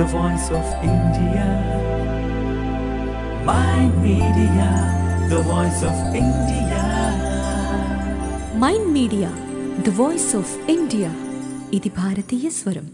the voice of India. My media, the voice of India. Mind Media the voice of India ఇది భారతీయ స్వరం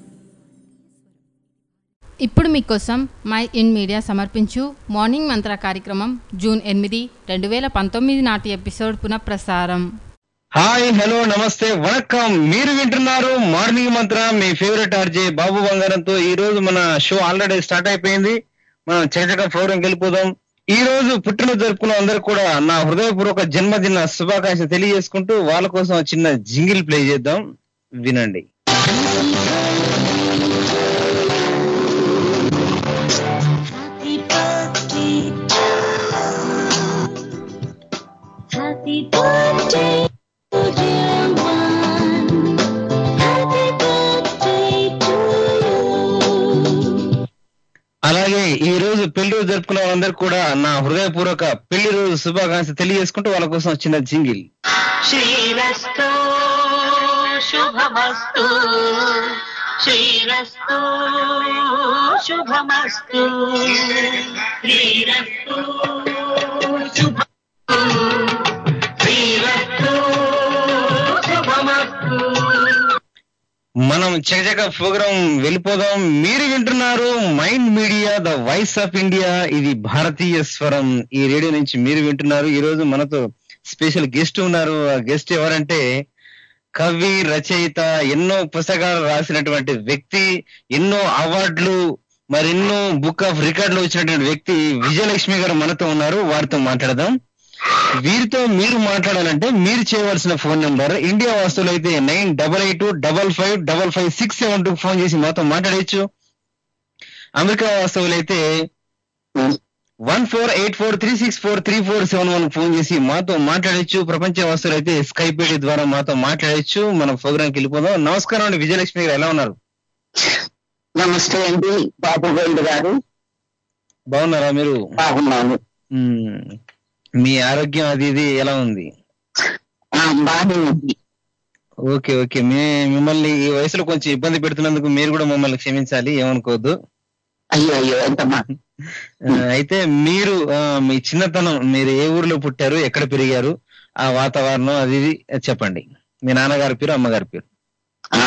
ఇప్పుడు మీకోసం Mind Media సమర్పించు Morning Mantra కార్యక్రమం జూన్ ఎనిమిది రెండు వేల పంతొమ్మిది నాటి ఎపిసోడ్ పునఃప్రసారం హాయ్ హలో నమస్తే వణకం మీరు వింటున్నారు మార్నింగ్ మంత్ర మీ ఫేవరెట్ ఆర్జే బాబు బంగారంతో ఈ రోజు మన షో ఆల్రెడీ స్టార్ట్ అయిపోయింది మనం చకచక ప్రోగ్రాం వెళ్ళిపోదాం ఈ రోజు పుట్టినరోజు జరుపుకున్న అందరూ కూడా నా హృదయపూర్వక జన్మదిన శుభాకాంక్షలు తెలియజేసుకుంటూ వాళ్ళ కోసం ఒక చిన్న జింగిల్ ప్లే చేద్దాం వినండి Happy birthday. Happy birthday to dear one. Happy birthday to you. అలాగే ఈ రోజు పెళ్లి రోజు జరుపుకున్న వాళ్ళందరూ కూడా నా హృదయపూర్వక పెళ్లి రోజు శుభాకాంక్షలు తెలియజేసుకుంటూ వాళ్ళ కోసం ఒక చిన్న జింగిల్ శ్రీరస్తు శుభమస్తు శ్రీరస్తు శుభమస్తు శ్రీరస్తు శుభమస్తు శ్రీరస్తు శుభమస్తు మనం చకచక ప్రోగ్రాం వెళ్ళిపోదాం మీరు వింటున్నారు Mind Media the voice of India ఇది భారతీయ స్వరం ఈ రేడియో నుంచి మీరు వింటున్నారు ఈ రోజు మనతో స్పెషల్ గెస్ట్ ఉన్నారు ఆ గెస్ట్ ఎవరంటే కవి రచయిత ఎన్నో పుస్తకాలు రాసినటువంటి వ్యక్తి ఎన్నో అవార్డులు మరెన్నో బుక్ ఆఫ్ రికార్డులు వచ్చినటువంటి వ్యక్తి విజయలక్ష్మి గారు మనతో ఉన్నారు వారితో మాట్లాడదాం వీరితో మీరు మాట్లాడాలంటే మీరు చేయవలసిన ఫోన్ నెంబర్ ఇండియా వాస్తువులు అయితే nine double eight double five double five six seven two phone చేసి మాతో మాట్లాడచ్చు అమెరికా వాస్తవులు అయితే one four eight four three six four three four seven one phone చేసి మాతో మాట్లాడచ్చు ప్రపంచ వాస్తువులు అయితే స్కైప్ ఐడి ద్వారా మాతో మాట్లాడచ్చు మన ప్రోగ్రామ్కి వెళ్ళిపోదాం నమస్కారం అండి విజయలక్ష్మి గారు ఎలా ఉన్నారు నమస్తే అండి బాబు గోల్డ్ గారు బాగున్నారా మీరు బాగున్నాను మ్మ్. మీ ఆరోగ్యం అది ఇది ఎలా ఉంది ఆ, బాగానే ఉంది ఓకే ఓకే మే మిమ్మల్ని ఈ వయసులో కొంచెం ఇబ్బంది పెడుతున్నందుకు మీరు కూడా మమ్మల్ని క్షమించాలి ఏమనుకోవద్దు అయ్యో అయ్యో ఎంత మా ఆ, అయితే మీరు ఆ, మీ చిన్నతనం మీరు ఏ ఊర్లో పుట్టారు ఎక్కడ పెరిగారు ఆ వాతావరణం అది ఇది చెప్పండి మీ నాన్నగారి పేరు అమ్మగారి పేరు ఆ,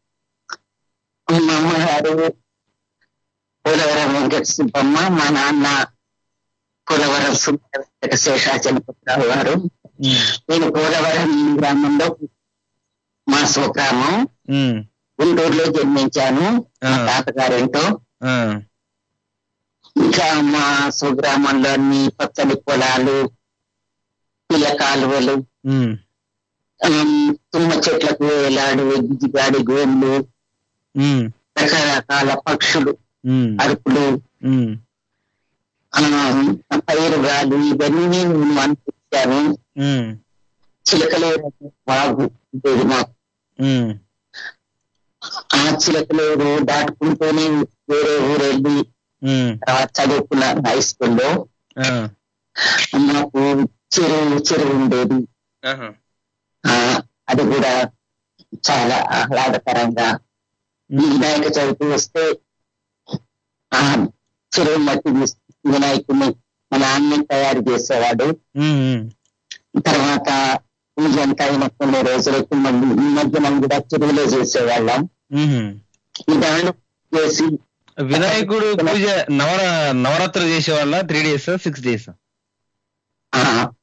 మా అమ్మగారు పోలవరం వెంకట సుబ్బమ్మ మా నాన్న పోలవరం సుబ్బ వెంకట శేషాచలపతిరావు గారు ఉమ్, నేను పోలవరం గ్రామంలో మా స్వగ్రామం ఉమ్, గుంటూరులో జన్మించాను మా ఆ. తాతగారింటో ఆ, ఇంకా మా స్వగ్రామంలో అన్ని పచ్చని పొలాలు పిల్ల కాలువలు ఉమ్, ఆమ్, తుమ్మ చెట్లకు వేలాడు గిజిగాడి గోళ్ళు ఉమ్, రకరకాల పక్షులు ఉమ్, అరుపులు ఉమ్, ఆమ్, పైరుగాలు ఇవన్నీ నేను అనిపించాను ఉమ్, చిలకలేరు బాగు ఉండేది మాకు ఉమ్, ఆ చిలకలేరు దాటుకుంటూనే వేరే ఊరెళ్ళి ఉమ్, తర్వాత చదువుకున్నాను హై స్కూల్లో ఆ, మాకు చెరువు చెరువు ఉండేది ఆహా, ఆ అది కూడా చాలా ఆహ్లాదకరంగా ఈ వినాయక చవితి వస్తే ఆ చెరువు మట్టి తీసి వినాయకుడిని మా నాన్న తయారు చేసేవాడు ఉమ్, ఉమ్, తర్వాత పూజ అంతా అయిన కొన్ని రోజులకి మళ్ళీ ఈ మధ్య మనం కూడా చెరువులో చేసేవాళ్ళం ఉమ్. ఈ దాన్ని చేసి వినాయకుడు పూజ నవర నవరాత్రులు చేసేవాళ్ళ త్రీ డేస్ సిక్స్ డేస్ ఆ,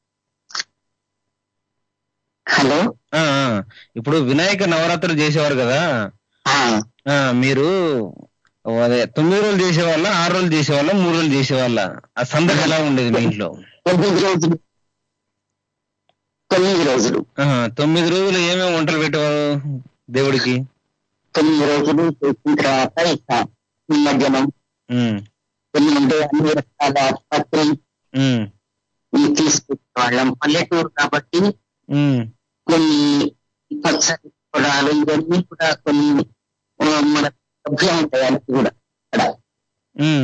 హలో ఇప్పుడు వినాయక నవరాత్రులు చేసేవారు కదా ఆ, ఆ మీరు అదే తొమ్మిది రోజులు చేసేవాళ్ళ ఆరు రోజులు చేసేవాళ్ళ మూడు రోజులు చేసేవాళ్ళ ఆ సందడి ఎలా ఉండేది మీ ఇంట్లో తొమ్మిది రోజులు తొమ్మిది రోజులు ఆహా, తొమ్మిది రోజులు ఏమేమి వంటలు పెట్టేవారు దేవుడికి తొమ్మిది రోజులు చేసిన తర్వాత ఇక నిమజ్జనం ఉమ్, కొన్ని ఉండే అన్ని రకాల పత్రి ఉమ్, ఇవి తీసుకొచ్చేవాళ్ళం పల్లెటూరు కాబట్టి ఉమ్, కొన్ని పచ్చని పొలాలు ఇవన్నీ కూడా కొన్ని ఆ, మన లభ్యం ఉంటాయి అన్ని కూడా అక్కడ ఉమ్,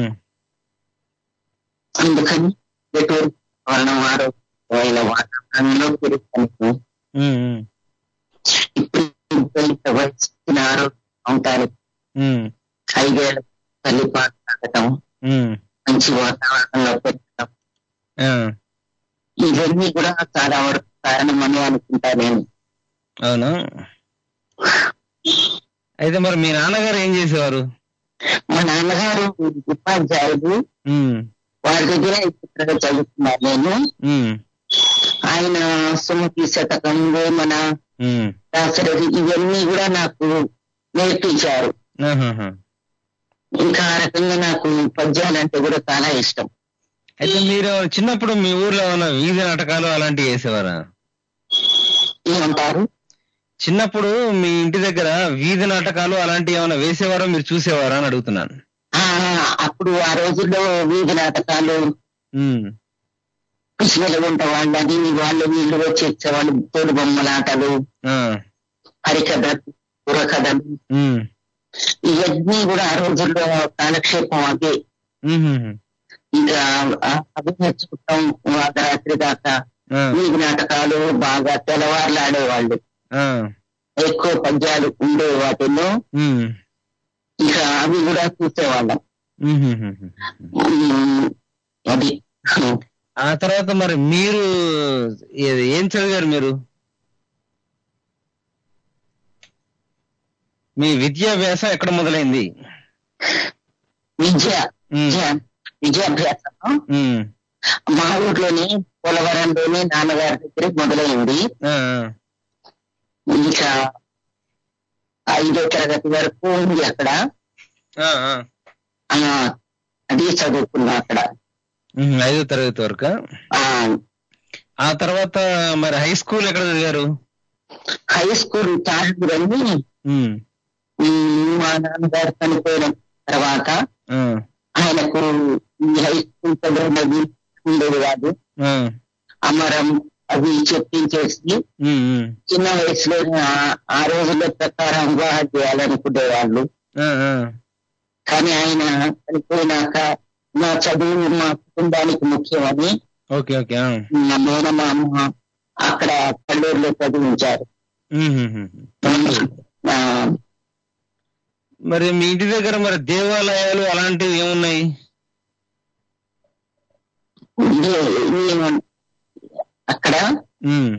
అందుకని పల్లెటూరు వాతావరణం ఆరోగ్యమైన వాతావరణంలో పెరుగుతాను ఉమ్, ఉమ్, ఇప్పుడు ఇంత వయసు ఆరోగ్యం ఉంటారు ఉమ్, ఐదేళ్ళ తల్లి పాట పాడటం ఉమ్, మంచి వాతావరణంలో పెట్టడం ఆ, ఇవన్నీ కూడా చాలా వరకు కారణమని అనుకుంటా నేను అవునా అయితే మరి మీ నాన్నగారు ఏం చేసేవారు మా నాన్నగారు ఉపాధ్యాయుడు ఉమ్, వారి దగ్గర ఇక్కడ చదువుతున్నాను నేను ఉమ్, ఆయన సుమతి శతకం వేమన ఉమ్, దాసరథి ఇవన్నీ కూడా నాకు నేర్పించారు ఆహాహా. ఇంకా ఆ రకంగా నాకు పద్యాలంటే కూడా చాలా ఇష్టం అయితే మీరు చిన్నప్పుడు మీ ఊర్లో ఏమైనా వీధి నాటకాలు అలాంటివి వేసేవారా ఏమంటారు చిన్నప్పుడు మీ ఇంటి దగ్గర వీధి నాటకాలు అలాంటివి ఏమైనా వేసేవారో మీరు చూసేవారా అని అడుగుతున్నాను ఆ అప్పుడు ఆ రోజుల్లో వీధి నాటకాలు ఉమ్, కృష్ణుల గుంట వాళ్ళని వాళ్ళు వీళ్ళు వచ్చి ఇచ్చేవాళ్ళు తోడు బొమ్మలాటలు ఆ, హరికథలు పురకథలు ఉమ్, ఇవన్నీ కూడా ఆ రోజుల్లో కాలక్షేపం అదే ఉహుహు, ఇంకా ఆ- అవి నేర్చుకుంటాం రాత్రి దాకా ఆ, వీధి నాటకాలు బాగా తెల్లవారులాడేవాళ్ళు ఆ, ఎక్కువ పద్యాలు ఉండే వాటిల్లో ఉమ్, ఇక అవి కూడా చూసేవాళ్ళం ఉహుహుహు. ఉమ్, అది ఆ తర్వాత మరి మీరు ఏ- ఏం చదివారు మీరు మీ విద్యాభ్యాసం ఎక్కడ మొదలైంది విద్య ఉమ్, విద్య విద్యాభ్యాసం ఉమ్, మా ఊర్లోనే పోలవరంలోనే నాన్నగారి దగ్గర మొదలైంది ఆ, ఇంకా ఐదో తరగతి వరకు ఉంది అక్కడ ఆ, ఆ, ఆ, అది చదువుకున్నా అక్కడ ఉమ్, ఐదో తరగతి వరకు ఆ ఆ తర్వాత మరి హై స్కూల్ ఎక్కడ చదివారు హై స్కూల్ తాజురని ఉమ్, మా నాన్నగారు చనిపోయిన తర్వాత ఆ, ఆయనకు ఈ హై స్కూల్ చదువున్నది ఉండేది కాదు ఆ, అమరం అవి చెప్పించేసి ఉమ్, ఉమ్, చిన్న వయసులోనే ఆ- ఆ రోజుల ప్రకారం వివాహం చేయాలనుకునే వాళ్ళు ఆ, ఆ, కానీ ఆయన చనిపోయినాక నా చదువు మా కుటుంబానికి ముఖ్యమని ఓకే ఓకే ఆ, మా మేనమామ అక్కడ పల్లూరులో చదివించారు ఉహుహుహు. ఆ, మరి మీ ఇంటి దగ్గర మరి దేవాలయాలు అలాంటివి ఏమున్నాయి ఇది- ఇది అక్కడ ఉమ్,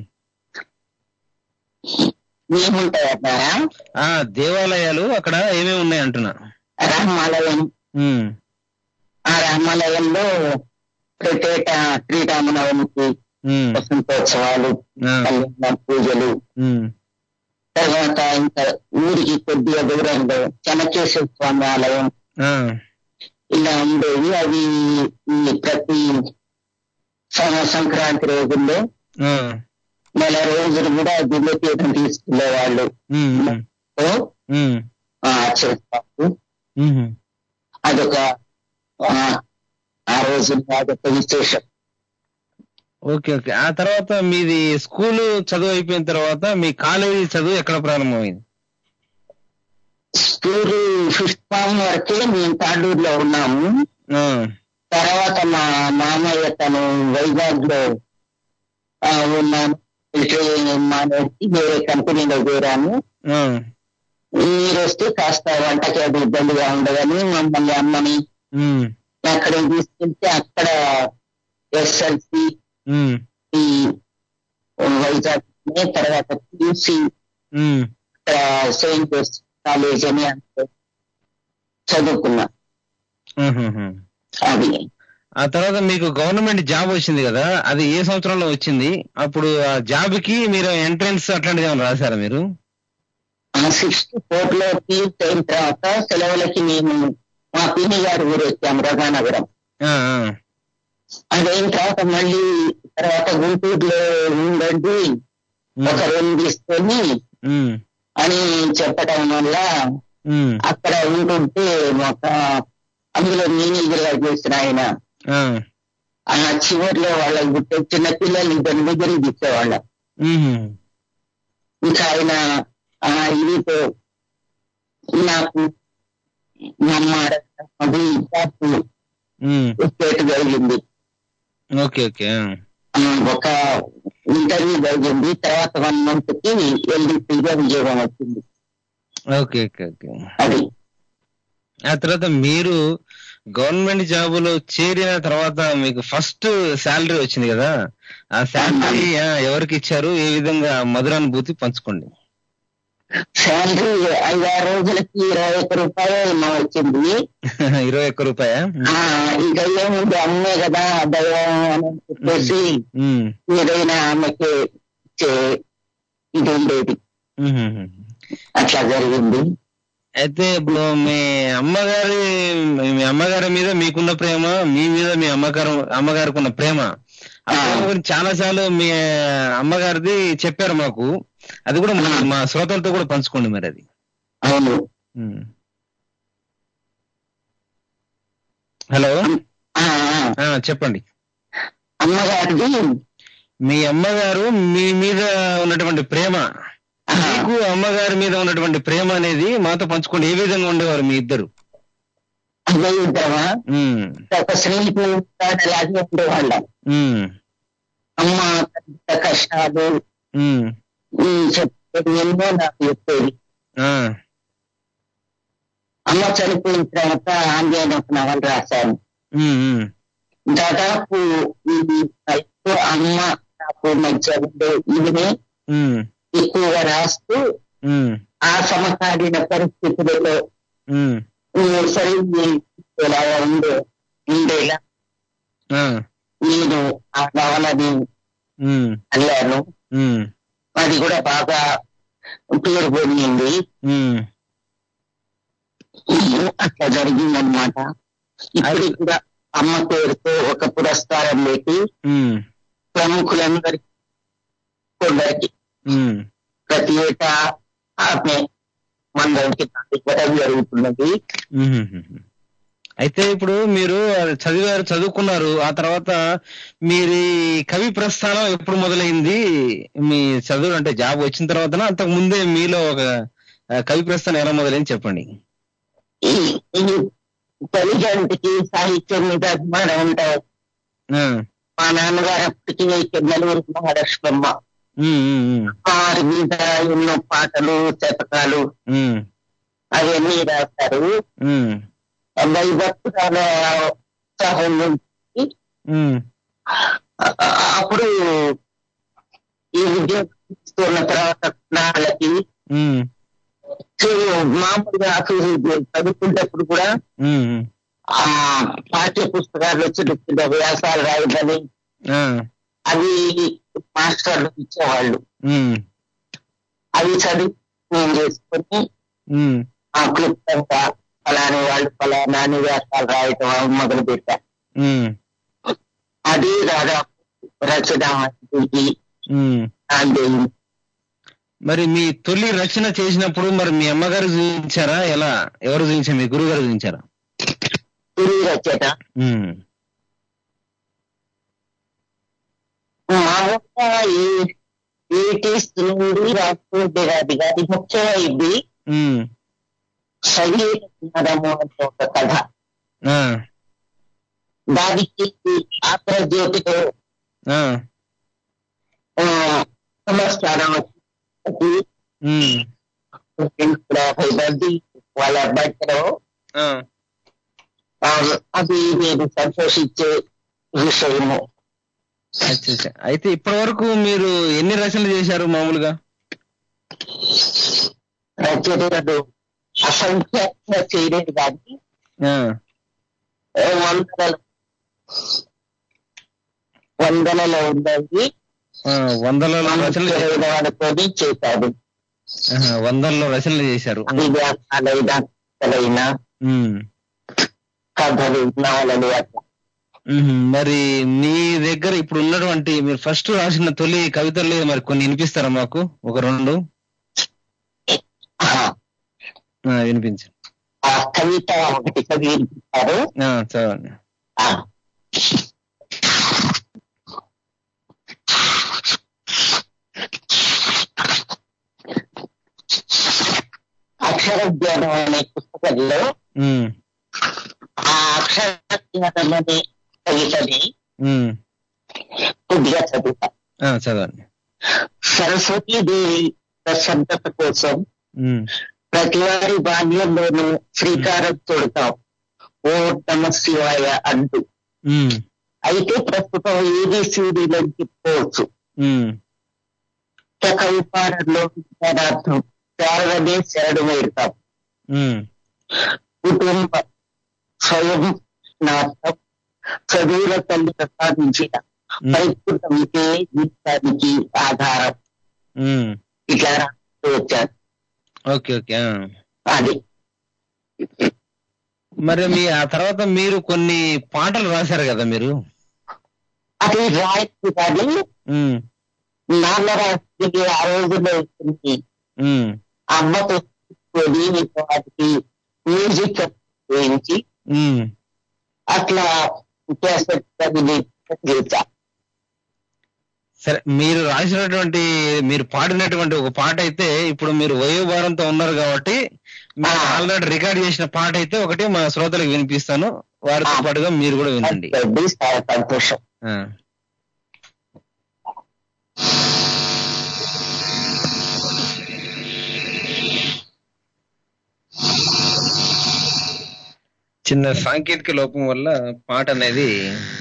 ఏముంటాయి అన్నారా ఆ దేవాలయాలు అక్కడ ఏమేమి ఉన్నాయి అంటున్నా రామాలయం ఉమ్, ఆ రామాలయంలో ప్రత్యేక శ్రీరామనవమికి ఉమ్, వసంతోత్సవాలు ఆ, కళ్యాణ పూజలు ఉమ్, తర్వాత ఇంకా ఊరికి కొద్దిగా దూరంలో చెనకేశ్వర స్వామి ఆలయం ఆ, ఇలా ఉండేవి అవి ఈ ప్రతి సం- సంక్రాంతి రోజుల్లో ఆ, నెల రోజులు కూడా దివ్య తీర్థం తీసుకునే వాళ్ళు ఉమ్, ఉమ్, ఉమ్, చేస్తారు ఉమ్. అదొక ఆ, ఆ రోజు అదొక విశేషం ఓకే ఓకే ఆ తర్వాత మీది స్కూల్ చదువు అయిపోయిన తర్వాత మీ కాలేజీ చదువు ఎక్కడ ప్రారంభమైంది స్కూల్ ఫిఫ్త్ ఫామ్ వరకే మేము తాడూరులో ఉన్నాము ఆ, తర్వాత మా మామయ్య తను వైజాగ్ లో ఆ, ఉన్నాను మిలిటరీ మానేసి వేరే కంపెనీలో చేరాను ఆ, మీరు వస్తే కాస్త వంటకి అది ఇబ్బందిగా ఉండదని మమ్మల్ని అమ్మని ఉమ్, అక్కడికి తీసుకెళ్తే అక్కడ ఎస్ఎల్సి ఉమ్, వైజాగ్ ని, తర్వాత పియూసి ఉమ్, సెయింట్ జోసెఫ్ కాలేజ్ అని అంటే చదువుకున్నా ఉహుహు. అది ఆ తర్వాత మీకు గవర్నమెంట్ జాబ్ వచ్చింది కదా అది ఏ సంవత్సరంలో వచ్చింది అప్పుడు ఆ జాబ్ కి మీరు ఎంట్రన్స్ అట్లాంటిది ఏమైనా రాశారా మీరు సిక్స్త్ ఫోర్ లో పీస్ అయిన తర్వాత సెలవులకి మేము మా పిన్ని గారి ఊరు వచ్చాము రఘానగరం ఆ, ఆ, అదైన తర్వాత మళ్ళీ తర్వాత గుంటూరులో ఉండండి ఒక రూమ్ తీసుకొని ఉమ్, అని చెప్పడం వల్ల ఉమ్, అక్కడ ఉంటుంటే ఒక అందులో మేనేజర్ గారు చేసిన ఆయన ఆ, ఆ చివరిలో వాళ్ళకి పుట్టే చిన్న పిల్లల్ని ఇద్దరి దగ్గరికి తీసేవాళ్ళం ఉహు, ఇంకా ఆయన ఆ ఇదితో నాకు నమ్మాడ అది జాబ్ ఉమ్, స్టేట్ జరిగింది ఓకే ఓకే ఆ. ఆ, ఒక ఇంటర్వ్యూ జరిగింది తర్వాత వన్ మంత్ కి ఎల్డీసీగా ఉద్యోగం వచ్చింది ఓకే ఓకే ఓకే అది ఆ తర్వాత మీరు గవర్నమెంట్ జాబులో చేరిన తర్వాత మీకు ఫస్ట్ శాలరీ వచ్చింది కదా ఆ శాలరీ ఎవరికి ఇచ్చారు ఏ విధంగా మధురానుభూతి పంచుకోండి శాలరీ ఐదారు రోజులకి ఇరవై ఒక్క రూపాయలు ఏమో వచ్చింది ఇరవై ఒక్క రూపాయ ఆ, ఇంకా ఏముంది అమ్మే కదా దైవం అని చెప్పేసి ఏదైనా ఆమెకి ఇచ్చే ఇది ఉండేది అట్లా జరిగింది అయితే ఇప్పుడు మీ అమ్మగారి మీ అమ్మగారి మీద మీకున్న ప్రేమ మీ మీద మీ అమ్మగారు అమ్మగారికి ఉన్న ప్రేమ ఆ ప్రేమ గురించి చాలా సార్లు మీ అమ్మగారిది చెప్పారు మాకు అది కూడా మా- మా శ్రోతలతో కూడా పంచుకోండి మరి అది అవును ఉమ్. హలో ఆ, ఆ, ఆ, చెప్పండి అమ్మగారిది మీ అమ్మగారు మీ మీద ఉన్నటువంటి ప్రేమ ఆ, మీకు అమ్మగారి మీద ఉన్నటువంటి ప్రేమ అనేది మాతో పంచుకోండి ఏ విధంగా ఉండేవారు మీ ఇద్దరు అదే ఇద్దామా ఉమ్, ఒక స్నేహితులు అలాగే ఉండేవాళ్ళం ఉమ్, అమ్మ పెద్ద కష్టాలు ఉమ్, ఈ చెప్పేది ఎన్నో నాకు చెప్పేది ఆ, అమ్మ చనిపోయిన తర్వాత ఆంజనేయ ఒక నవల రాశాను ఉమ్, ఉమ్, దాదాపు ఈ ఎక్కువ అమ్మ నాకు మధ్య ఉండే ఇదిని ఉమ్, ఎక్కువగా రాస్తూ ఉమ్, ఆ సమకాలీన పరిస్థితులలో ఉమ్, సరి ఎలా ఉండే ఉండేలా ఆ, నేను ఆ నవలని ఉమ్, అల్లాను ఉమ్, అది కూడా బాగా పేరు పొందింది ఉమ్. అట్లా జరిగిందనమాట ఇప్పుడు కూడా అమ్మ పేరుతో ఒక పురస్కారం పెట్టి ఉమ్, ప్రముఖులందరికీ కొందరికి ఉమ్, ప్రతి ఏటా ఆమె మందరికి ఇవ్వడం జరుగుతున్నది ఉమ్. అయితే ఇప్పుడు మీరు చదివారు చదువుకున్నారు ఆ తర్వాత మీరు ఈ కవి ప్రస్థానం ఎప్పుడు మొదలైంది మీ చదువు అంటే జాబ్ వచ్చిన తర్వాత అంతకు ముందే మీలో ఒక ఆ, కవి ప్రస్థానం ఎలా మొదలైంది చెప్పండి ఈ ఈ తల్లిదండ్రికి సాహిత్యం మీద అభిమానం ఉంటాయి ఆ, మా నాన్నగారు అప్పటికి చెన్నలూరు మహాలక్ష్మమ్మ ఉమ్, ఉమ్, ఉమ్, వారి మీద ఎన్నో పాటలు శతకాలు ఉమ్, అవన్నీ రాస్తారు ఉమ్, భయభక్తుల ఉత్సాహం నుంచి ఉమ్, ఆ- అప్పుడు ఈ ఉద్యోగం తీసుకున్న తర్వాత నాళ్ళకి ఉమ్, సో మామూలుగా అసలు చదువుకునేటప్పుడు కూడా ఉమ్, ఉమ్. ఆ పాఠ్య పుస్తకాలు చిన్న చిన్న వ్యాసాలు రాయదని ఆ, అవి మాస్టర్లు ఇచ్చేవాళ్ళు ఉమ్, అవి చదివి నేను చేసుకొని ఉమ్, ఆ క్లుప్తంగా ఫలాని వాళ్ళు ఫలానాని వ్యాసాలు రాయటం మొదలు పెట్టా ఉమ్, అది దాదాపు రచన ఉమ్. అంటే మరి మీ తొలి రచన చేసినప్పుడు మరి మీ అమ్మగారు చూపించారా ఎలా ఎవరు చూపించారు మీ గురువు గారు చూపించారా తొలి రచన ఉమ్, మామూలుగా ఎయిటీస్ నుండి రాస్తుండేది అది ముఖ్యమైంది ఉమ్, శరీరము అంటే ఒక కథ ఆ, దానికి ఆంధ్రజ్యోతిలో ఆ, ఆ, నమస్కారం వచ్చి ఉమ్, యాభై మంది వాళ్ళ బట్టలో ఆ. అది నేను సంతోషించే విషయము అచ్చా, అచ్చా. అయితే ఇప్పటి వరకు మీరు ఎన్ని రచనలు చేశారు మామూలుగా రచనలు అసంఖ్యాకంగా చేయలేదు కానీ ఆ, ఏ వందలలో వందలలో ఉన్నాయి ఆ, వందలలో రచనలు చేశారు. అనుకొని చేశాడు ఆహా, వందల్లో రచనలు చేశారు అది వ్యాసాలైనా కథలైనా ఉమ్, కథలు నవలలు అట్లా ఉహుం. మరి మీ దగ్గర ఇప్పుడు ఉన్నటువంటి మీరు ఫస్ట్ రాసిన తొలి కవితలు మరి కొన్ని వినిపిస్తారా మాకు ఒక రెండు ఆహా. ఆ, వినిపించండి ఆ కవిత ఒకటి చదివించారు ఆ, చదవండి అక్షర జ్ఞానం అనే పుస్తకంలో ఉమ్, ఆ అక్షర జ్ఞానం అనే కవితని ఉమ్, కొద్దిగా చదువుతా ఆ, చదవండి సరస్వతీదేవి ప్రశాంతత కోసం ఉమ్, ప్రతి వారి బాల్యంలోనూ శ్రీకారం చుడతాం ఓ నమ శివాయ అంటూ ఉమ్, అయితే ప్రస్తుతం ఏబిసిడిలను చెప్పుకోవచ్చు ఉమ్, కవిపాడంలో విచారార్థం శారదనే శరణు వేడతాం ఉమ్, కుటుంబ స్వయం నాశం చదువుల తల్లి ప్రసాదించిన ఉమ్, పరిపూర్ణ వితే జీవితానికి ఆధారం ఉమ్. ఇట్లా రాస్తూ వచ్చారు ఓకే ఓకే ఆ. అది మరి మీ ఆ తర్వాత మీరు కొన్ని పాటలు రాశారు కదా మీరు అది రాయచ్చు కానీ ఉమ్, నాన్న రాసి ఆ రోజుల్లో వచ్చింది ఉమ్, అమ్మతో తీసుకొని వాటికి మ్యూజిక్ వేయించి ఉమ్. అట్లా క్యాసెట్ అది చేశా సరే మీరు రాసినటువంటి మీరు పాడినటువంటి ఒక పాట అయితే ఇప్పుడు మీరు వయోభారంతో ఉన్నారు కాబట్టి మీరు ఆ. ఆల్రెడీ రికార్డ్ చేసిన పాట అయితే ఒకటి మా శ్రోతలకు వినిపిస్తాను వారితో ఆ. పాటుగా మీరు కూడా వినండి అది చాలా సంతోషం ఆ. చిన్న సాంకేతిక లోపం వల్ల పాట అనేది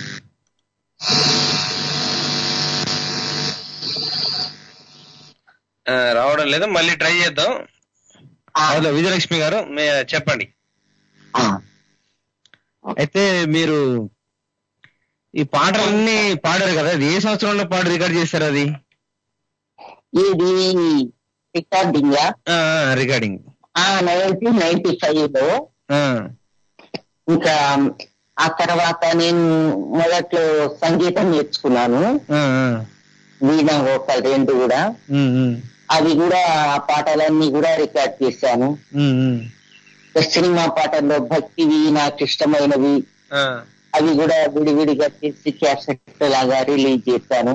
ఆ, రావడం లేదు మళ్ళీ ట్రై చేద్దాం ఆ, హలో విజయలక్ష్మి గారు మే- చెప్పండి ఆ. అయితే మీరు ఈ పాటలన్నీ పాడారు కదా అది ఏ సంవత్సరంలో పాట రికార్డ్ చేశారు అది ఇది recording recording nineteen ninety five లో ఇంకా ఆ తర్వాత నేను మొదట్లో సంగీతం నేర్చుకున్నాను వీణ వోకల్ రెండు కూడా అవి కూడా ఆ పాటలన్నీ కూడా రికార్డ్ చేశాను సినిమా పాటల్లో భక్తివి నాకు ఇష్టమైనవి అవి కూడా విడివిడిగా చేసి క్యాసెట్ లాగా రిలీజ్ చేశాను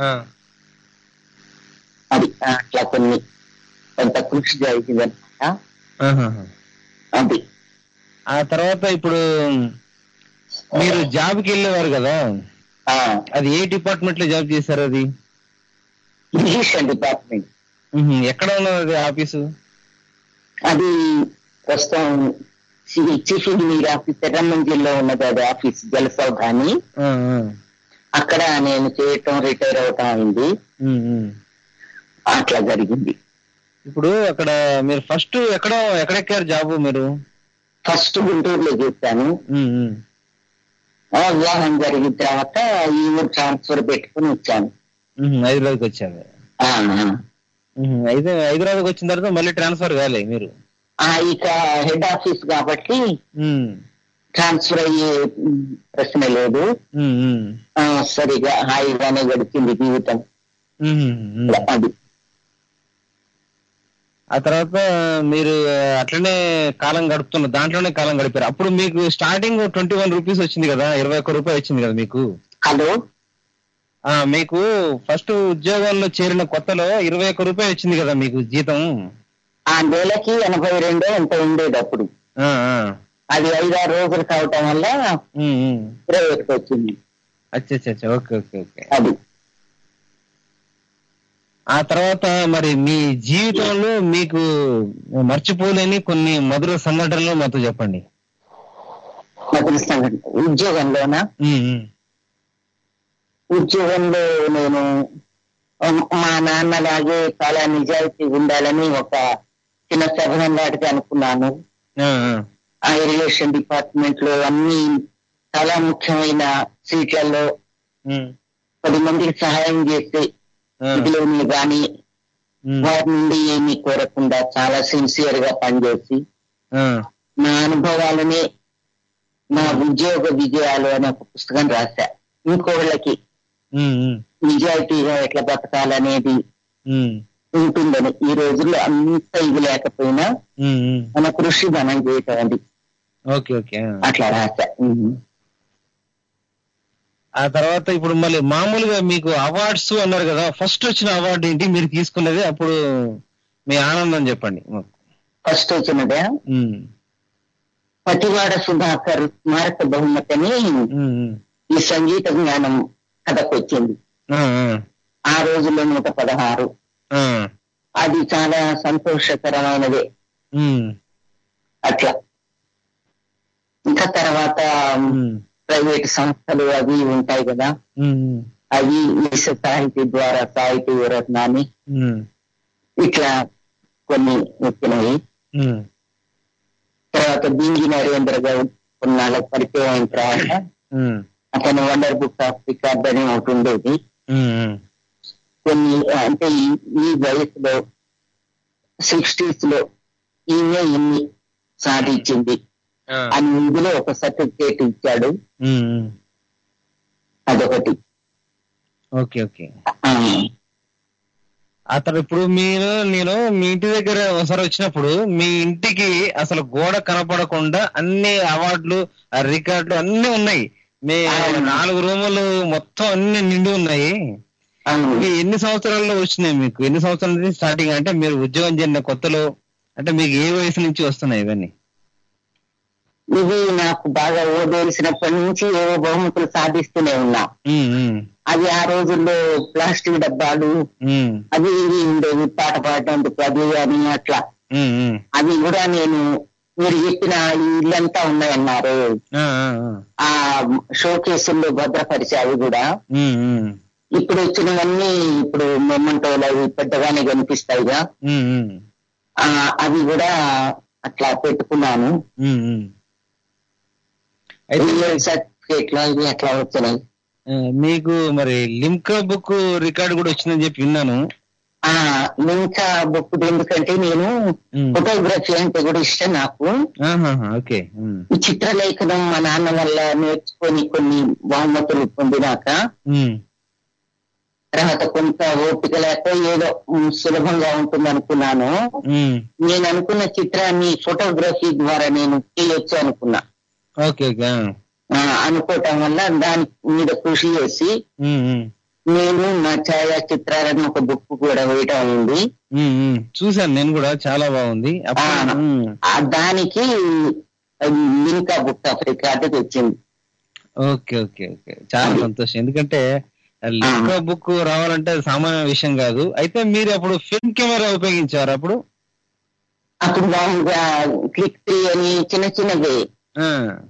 అది అట్లా కొన్ని కొంత కృషి జరిగిందనమాట అది ఆ తర్వాత ఇప్పుడు మీరు జాబ్ కి వెళ్ళేవారు కదా ఆ, అది ఏ డిపార్ట్మెంట్ లో జాబ్ చేశారు అది ఇరిగేషన్ డిపార్ట్మెంట్ మ్మ్. ఎక్కడ ఉన్నది అది ఆఫీసు అది ప్రస్తుతం చి- చీఫ్ ఇంజనీర్ ఆఫీసర్ రమ్మంజిల్లో ఉన్నది అది ఆఫీస్ జలసౌధాని ఆ, ఆ. అక్కడ నేను చేయటం రిటైర్ అవటం అయింది మ్మ్, మ్మ్. అట్లా జరిగింది ఇప్పుడు అక్కడ మీరు ఫస్ట్ ఎక్కడ ఎక్కడెక్కారు జాబ్ మీరు ఫస్ట్ గుంటూరులో చేశాను మ్మ్, మ్మ్. ఆ వివాహం జరిగిన తర్వాత ఈ ఊరు ట్రాన్స్ఫర్ పెట్టుకుని వచ్చాను మ్మ్, హైదరాబాద్కి వచ్చారు ఆ, ఆ. మ్మ్. అయితే హైదరాబాద్కి వచ్చిన తర్వాత మళ్ళీ ట్రాన్స్ఫర్ కాలే మీరు ఆ, ఇక హెడ్ ఆఫీస్ కాబట్టి మ్మ్. ట్రాన్స్ఫర్ అయ్యే ఉమ్, ప్రశ్న లేదు మ్మ్, మ్మ్. ఆ, సరిగా హాయిగానే గడిచింది జీవితం మ్మ్, మ్మ్. అది ఆ తర్వాత మీరు అట్లనే కాలం గడుపుతున్న దాంట్లోనే కాలం గడిపారు అప్పుడు మీకు స్టార్టింగ్ ట్వంటీ వన్ రూపీస్ వచ్చింది కదా ఇరవై ఒక్క రూపాయి వచ్చింది కదా మీకు హలో ఆ మీకు ఫస్ట్ ఉద్యోగంలో చేరిన కొత్తలో ఇరవై ఒక్క రూపాయి వచ్చింది కదా మీకు జీతం ఆ నెలకి ఎనభై రెండో ఎంత ఉండేది అప్పుడు ఆ, ఆ. అది ఐదారు రోజులు కావటం వల్ల ఉమ్, ఉమ్. ఇరవై ఒకటి వచ్చింది అచ్చా అచ్చా, అచ్చా ఓకే ఓకే ఓకే అది ఆ తర్వాత మరి మీ జీవితంలో మీకు మర్చిపోలేని కొన్ని మధుర సంఘటనలు మాతో చెప్పండి మధుర సంఘటన ఉద్యోగంలోన ఉమ్, ఉమ్. ఉద్యోగంలో నేను ఉమ్, మా నాన్నలాగే చాలా నిజాయితీ ఉండాలని ఒక చిన్న శబనం లాంటిది అనుకున్నాను ఆ, ఆ. ఆ ఇరిగేషన్ డిపార్ట్మెంట్ లో అన్ని చాలా ముఖ్యమైన సీట్లలో ఉమ్, పది మందికి సహాయం చేస్తే ఆ, నిధులని కానీ ఉమ్, వారి నుండి ఏమీ కోరకుండా చాలా సిన్సియర్ గా పనిచేసి ఆ, నా అనుభవాలనే నా ఉద్యోగ విజయాలు అనే ఒక పుస్తకం రాశా ఇంకోళ్ళకి ఉమ్, ఉమ్, నిజాయితీగా ఎట్లా బతకాలనేది ఉమ్, ఉంటుందని ఈ రోజుల్లో అంత ఇది లేకపోయినా ఉమ్, ఉమ్. మన కృషి మనం చేయటం అది ఓకే ఓకే ఆ. అట్లా రాశా ఉమ్. ఆ తర్వాత ఇప్పుడు మళ్ళీ మామూలుగా మీకు అవార్డ్స్ అన్నారు కదా ఫస్ట్ వచ్చిన అవార్డు ఏంటి మీరు తీసుకున్నది అప్పుడు మీ ఆనందం చెప్పండి మాకు. ఫస్ట్ వచ్చినదే ఉమ్, పతివాడ సుధాకర్ స్మారక బహుమతిని ఉమ్, ఉమ్. ఈ సంగీత జ్ఞానం కథకు వచ్చింది ఆ, ఆ, ఆ రోజుల్లో నూట పదహారు ఆ, అది చాలా సంతోషకరమైనదే ఉమ్, అట్లా ఇంకా తర్వాత ఉమ్, ప్రైవేట్ సంస్థలు అవి ఉంటాయి కదా ఉమ్, అవి విశ్వ సాహితీ ద్వారా సాహితీ రత్నాన్ని ఉమ్, ఇట్లా కొన్ని వచ్చినాయి ఉమ్, తర్వాత బింగి నరేంద్ర గారు కొన్నాళ్ళకి పరిచయం అయిన తర్వాత ఉమ్, అతను వండర్ బుక్ ఆఫ్ రికార్డ్ అని ఒకటి ఉండేది ఉమ్, ఉమ్. కొన్ని అంటే ఈ- ఈ వయసులో సిక్స్టీస్ లో ఈమె ఇన్ని సాధించింది ఆ, అని ఇందులో ఒక సర్టిఫికేట్ ఇచ్చాడు ఉమ్, ఉమ్. అదొకటి ఓకే ఓకే ఆ, అతను ఇప్పుడు మీరు నేను మీ ఇంటి దగ్గర ఒకసారి వచ్చినప్పుడు మీ ఇంటికి అసలు గోడ కనపడకుండా అన్ని అవార్డులు ఆ రికార్డులు అన్ని ఉన్నాయి మీ అవును. నాలుగు రూములు మొత్తం అన్ని నిండి ఉన్నాయి అవును. ఇవి ఎన్ని సంవత్సరాల్లో వచ్చినాయి మీకు ఎన్ని సంవత్సరాల నుంచి స్టార్టింగ్ అంటే మీరు ఉద్యోగం చేరిన కొత్తలో అంటే మీకు ఏ వయసు నుంచి వస్తున్నాయి ఇవన్నీ ఇది నాకు బాగా ఓ తెలిసినప్పటి నుంచి ఏవో బహుమతులు సాధిస్తూనే ఉన్నా ఉమ్, ఉమ్, అది ఆ రోజుల్లో ప్లాస్టిక్ డబ్బాలు ఉమ్, అవి ఇవి ఉండేవి పాట పాడడానికి అది అని అట్లా ఉమ్, ఉమ్. అవి కూడా నేను మీరు చెప్పిన ఈ ఇల్లంతా ఉన్నాయన్నారు ఆ, ఆ, ఆ. ఆ షో కేసుల్లో భద్రపరిచే అవి కూడా ఉమ్, ఉమ్, ఇప్పుడు వచ్చినవన్నీ ఇప్పుడు మొమ్మంటోలు అవి పెద్దగానే కనిపిస్తాయిగా ఉమ్, ఉమ్, ఆ, అవి కూడా అట్లా పెట్టుకున్నాను ఉమ్, ఉమ్. అయితే రియల్ సర్టిఫికేట్లు అవి అట్లా వచ్చినాయి ఆ, మీకు మరి లిమ్కా బుక్ రికార్డు కూడా వచ్చిందని చెప్పి విన్నాను ఆ ఇంకా బుక్ ఎందుకంటే నేను ఉమ్. ఫోటోగ్రఫీ అంటే కూడా ఇష్టం నాకు ఆహాహా, ఓకే ఉమ్, ఈ చిత్రలేఖనం మా నాన్న వల్ల నేర్చుకొని కొన్ని బహుమతులు పొందినాక ఉమ్, తర్వాత కొంత ఓపిక లేక ఏదో ఉమ్, సులభంగా ఉంటుంది అనుకున్నాను ఉమ్. నేను అనుకున్న చిత్రాన్ని ఫోటోగ్రఫీ ద్వారా నేను చేయొచ్చు అనుకున్నా ఓకే ఓకే ఆ. ఆ, అనుకోవటం వల్ల దాని మీద కృషి చేసి ఉమ్, ఉమ్, నేను నా ఛాయా చిత్రాలను ఒక బుక్ కూడా వేయటం అయింది ఉమ్, ఉమ్. చూశాను నేను కూడా చాలా బాగుంది అప్పుడు ఆ. ఉమ్, ఆ దానికి లింకా బుక్ ఆఫ్ రికార్డు తెచ్చింది ఓకే ఓకే ఓకే చాలా సంతోషం ఎందుకంటే లిమ్కా బుక్ రావాలంటే అది సామాన్య విషయం కాదు అయితే మీరు అప్పుడు ఫిల్మ్ కెమెరా ఉపయోగించారు అప్పుడు అప్పుడు మామూలుగా క్లిక్ త్రీ అని చిన్న చిన్నవి ఆ,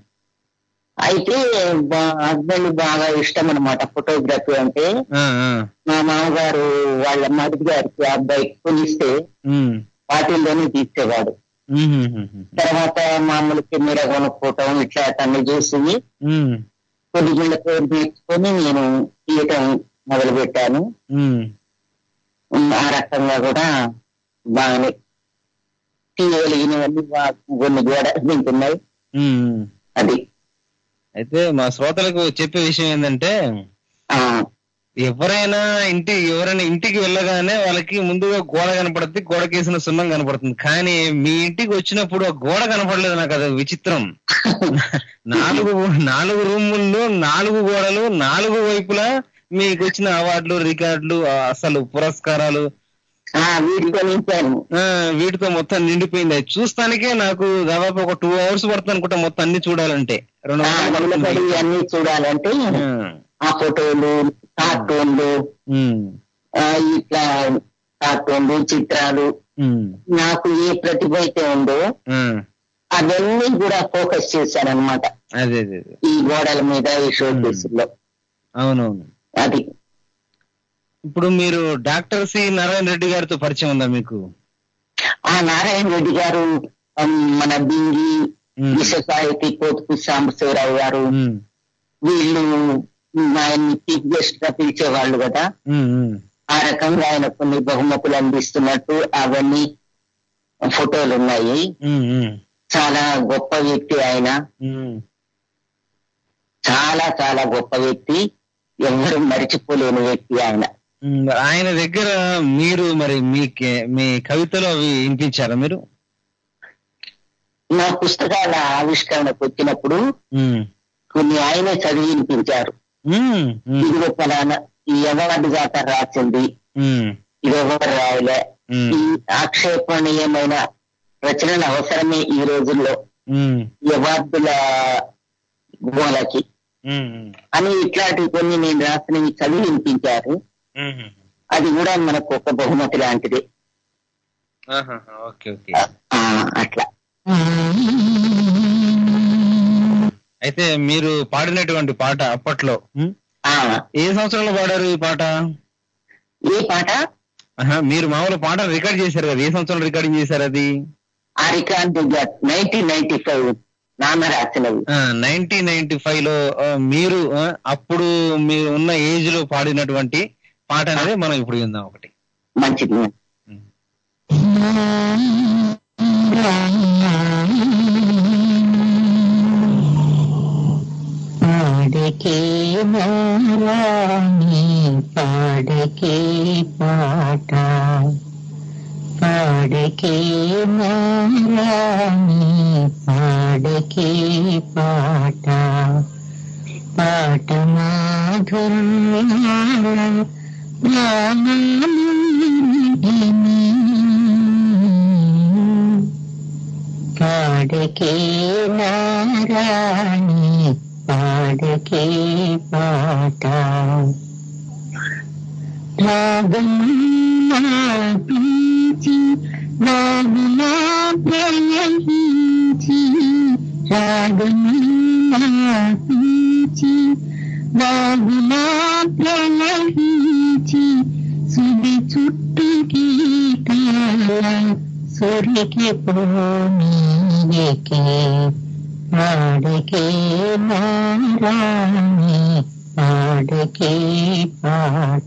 అయితే హస్బెండ్ బాగా ఇష్టం అనమాట ఫోటోగ్రఫీ అంటే ఆ, ఆ. మా మామగారు వాళ్ళ మరిది గారికి ఆ బైక్ కొనిస్తే ఉమ్, వాటిల్లోనే తీసేవాడు ఉమ్, ఉమ్, ఉమ్, తర్వాత మామూలు కెమెరా కొనుక్కోవటం ఇట్లా అన్ని చూసి ఉమ్, కొద్ది గుళ్ళ పేరు నేర్చుకొని నేను తీయటం మొదలు పెట్టాను ఉమ్. ఉమ్, ఆ రకంగా కూడా బాగానే తీయగలిగినవన్నీ బా- కొన్ని గోడ తింటున్నాయి ఉమ్. అది అయితే మా శ్రోతలకు చెప్పే విషయం ఏంటంటే ఆ ఎవరైనా ఇంటి ఎవరైనా ఇంటికి వెళ్ళగానే వాళ్ళకి ముందుగా గోడ కనపడుతుంది గోడకేసిన సున్నం కనపడుతుంది కానీ మీ ఇంటికి వచ్చినప్పుడు ఆ గోడ కనపడలేదు నాకు అది విచిత్రం నాలుగు నాలుగు రూముల్లో నాలుగు గోడలు నాలుగు వైపులా మీకు వచ్చిన అవార్డులు రికార్డులు ఆ అసలు పురస్కారాలు ఆ వీడితో నింపాను ఆ, వీటితో మొత్తం నిండిపోయింది అది చూస్తానికే నాకు దాదాపు ఒక టూ అవర్స్ పడుతుంది అనుకుంటా మొత్తం అన్ని చూడాలంటే రెండు ఆ వందలు నిలబడి పడుతుంది. అన్ని చూడాలంటే ఆ, ఆ ఫోటోలు కార్టూన్లు ఉమ్, ఆ, ఇట్లా కార్టూన్లు చిత్రాలు ఉమ్, నాకు ఏ ప్రతిభ అయితే ఉందో ఆ, అవన్నీ కూడా ఫోకస్ చేశాను అనమాట అదే అదే అదే. ఈ గోడల మీద ఈ షో కేసుల్లో అవునవును అది ఇప్పుడు మీరు డాక్టర్ సి నారాయణ రెడ్డి గారితో పరిచయం ఉందా మీకు ఆ నారాయణ రెడ్డి గారు ఉమ్, మన బింగి ఉమ్, విశ్వ సాహితీ కోతుకు సాంబశివరావు గారు ఉమ్, వీళ్ళు ఉమ్, ఆయన్ని చీఫ్ గెస్ట్ గా పిలిచేవాళ్ళు కదా ఉమ్, ఉమ్, ఆ రకంగా ఆయన కొన్ని బహుమతులు అందిస్తున్నట్టు అవన్నీ ఫోటోలు ఉన్నాయి ఉమ్, ఉమ్, చాలా గొప్ప వ్యక్తి ఆయన ఉమ్, చాలా చాలా గొప్ప వ్యక్తి ఎవరు మరిచిపోలేని వ్యక్తి ఆయన ఉమ్. ఆయన దగ్గర మీరు మరి మీ కే- మీ కవితలు అవి వినిపించారా మీరు నా పుస్తకాల ఆవిష్కరణకు వచ్చినప్పుడు ఉమ్, కొన్ని ఆయనే చదివి వినిపించారు ఉమ్, ఉమ్, ఇదిగో ఫలానా ఈ అవార్డు దాకా రాసింది ఉమ్, ఇది ఎవరు రాయలే ఉమ్, ఈ ఆక్షేపణీయమైన రచనలు అవసరమే ఈ రోజుల్లో ఉమ్, ఈ అవార్డుల గోలకి ఉమ్, ఉమ్, అని ఇట్లాంటివి కొన్ని నేను రాసినవి చదివి వినిపించారు ఉమ్. అది కూడా మనకు ఒక బహుమతి లాంటిది ఆహాహా, ఓకే ఓకే ఆ అట్లా అయితే మీరు పాడినటువంటి పాట అప్పట్లో ఉం? ఆ, ఏ సంవత్సరంలో పాడారు ఈ పాట ఏ పాట ఆహా, మీరు మామూలు పాట రికార్డ్ చేశారు కదా ఏ సంవత్సరంలో రికార్డింగ్ చేశారు అది ఆ రికార్డు నైన్టీన్ నైన్టీ ఫైవ్ నాన్న రాసినవి నైన్టీన్ నైన్టీ ఫైవ్ లో ఆ, మీరు ఆ, అప్పుడు మీరు ఉన్న ఏజ్ లో పాడినటువంటి పాట అనేది మనం ఇప్పుడు విందాం ఒకటి మంచిది పాడకే మారాణి పాడకే పాట పాడకే మారాణి పాడకే పాట పాట మాధుర్య పాడకే నారాణి పాడకే పాట రాగం పీచి రాగులా ప్రయహించి రాగం పీచి రాగులా ప్రయహించి సుడి చుట్టూ గీతాల సురికి పోనీయకే పాడకే నారాణి పాడకే పాట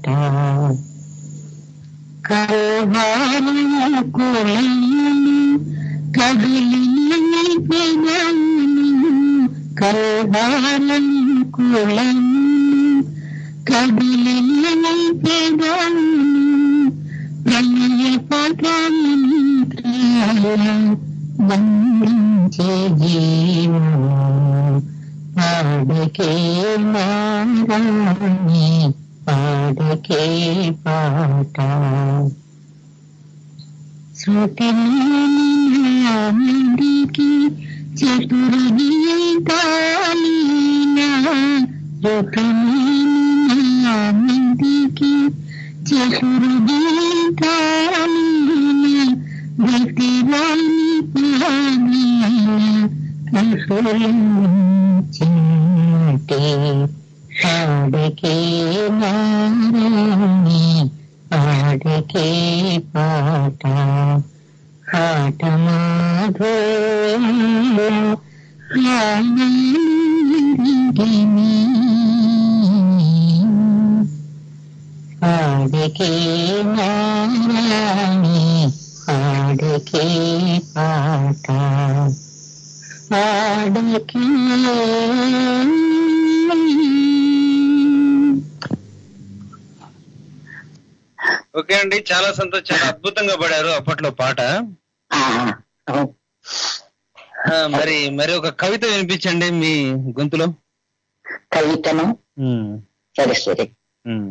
కరువారుకులను కదిలిన పెదవులు కరువారుకులను కదిలిన పెదవులు ప్రణయ పదమంత్రాల వందించే జీవము పాడకే నారాణి పాడకే పాట శృతికి చతురని కాలీనా శృతికి చతురని కాలీనా భక్తిరాని చింటే పాడకే నారాయణి పాడకే పాట పాట మాధో పాడకే నారాయణి పాడకే పాట పాడకే ఓకే అండి చాలా సంతోషం చాలా అద్భుతంగా పాడారు అప్పట్లో పాట ఆ, మరి మరి ఒక కవిత వినిపించండి మీ గొంతులో కవితను ఉమ్, సరే సరే ఉమ్.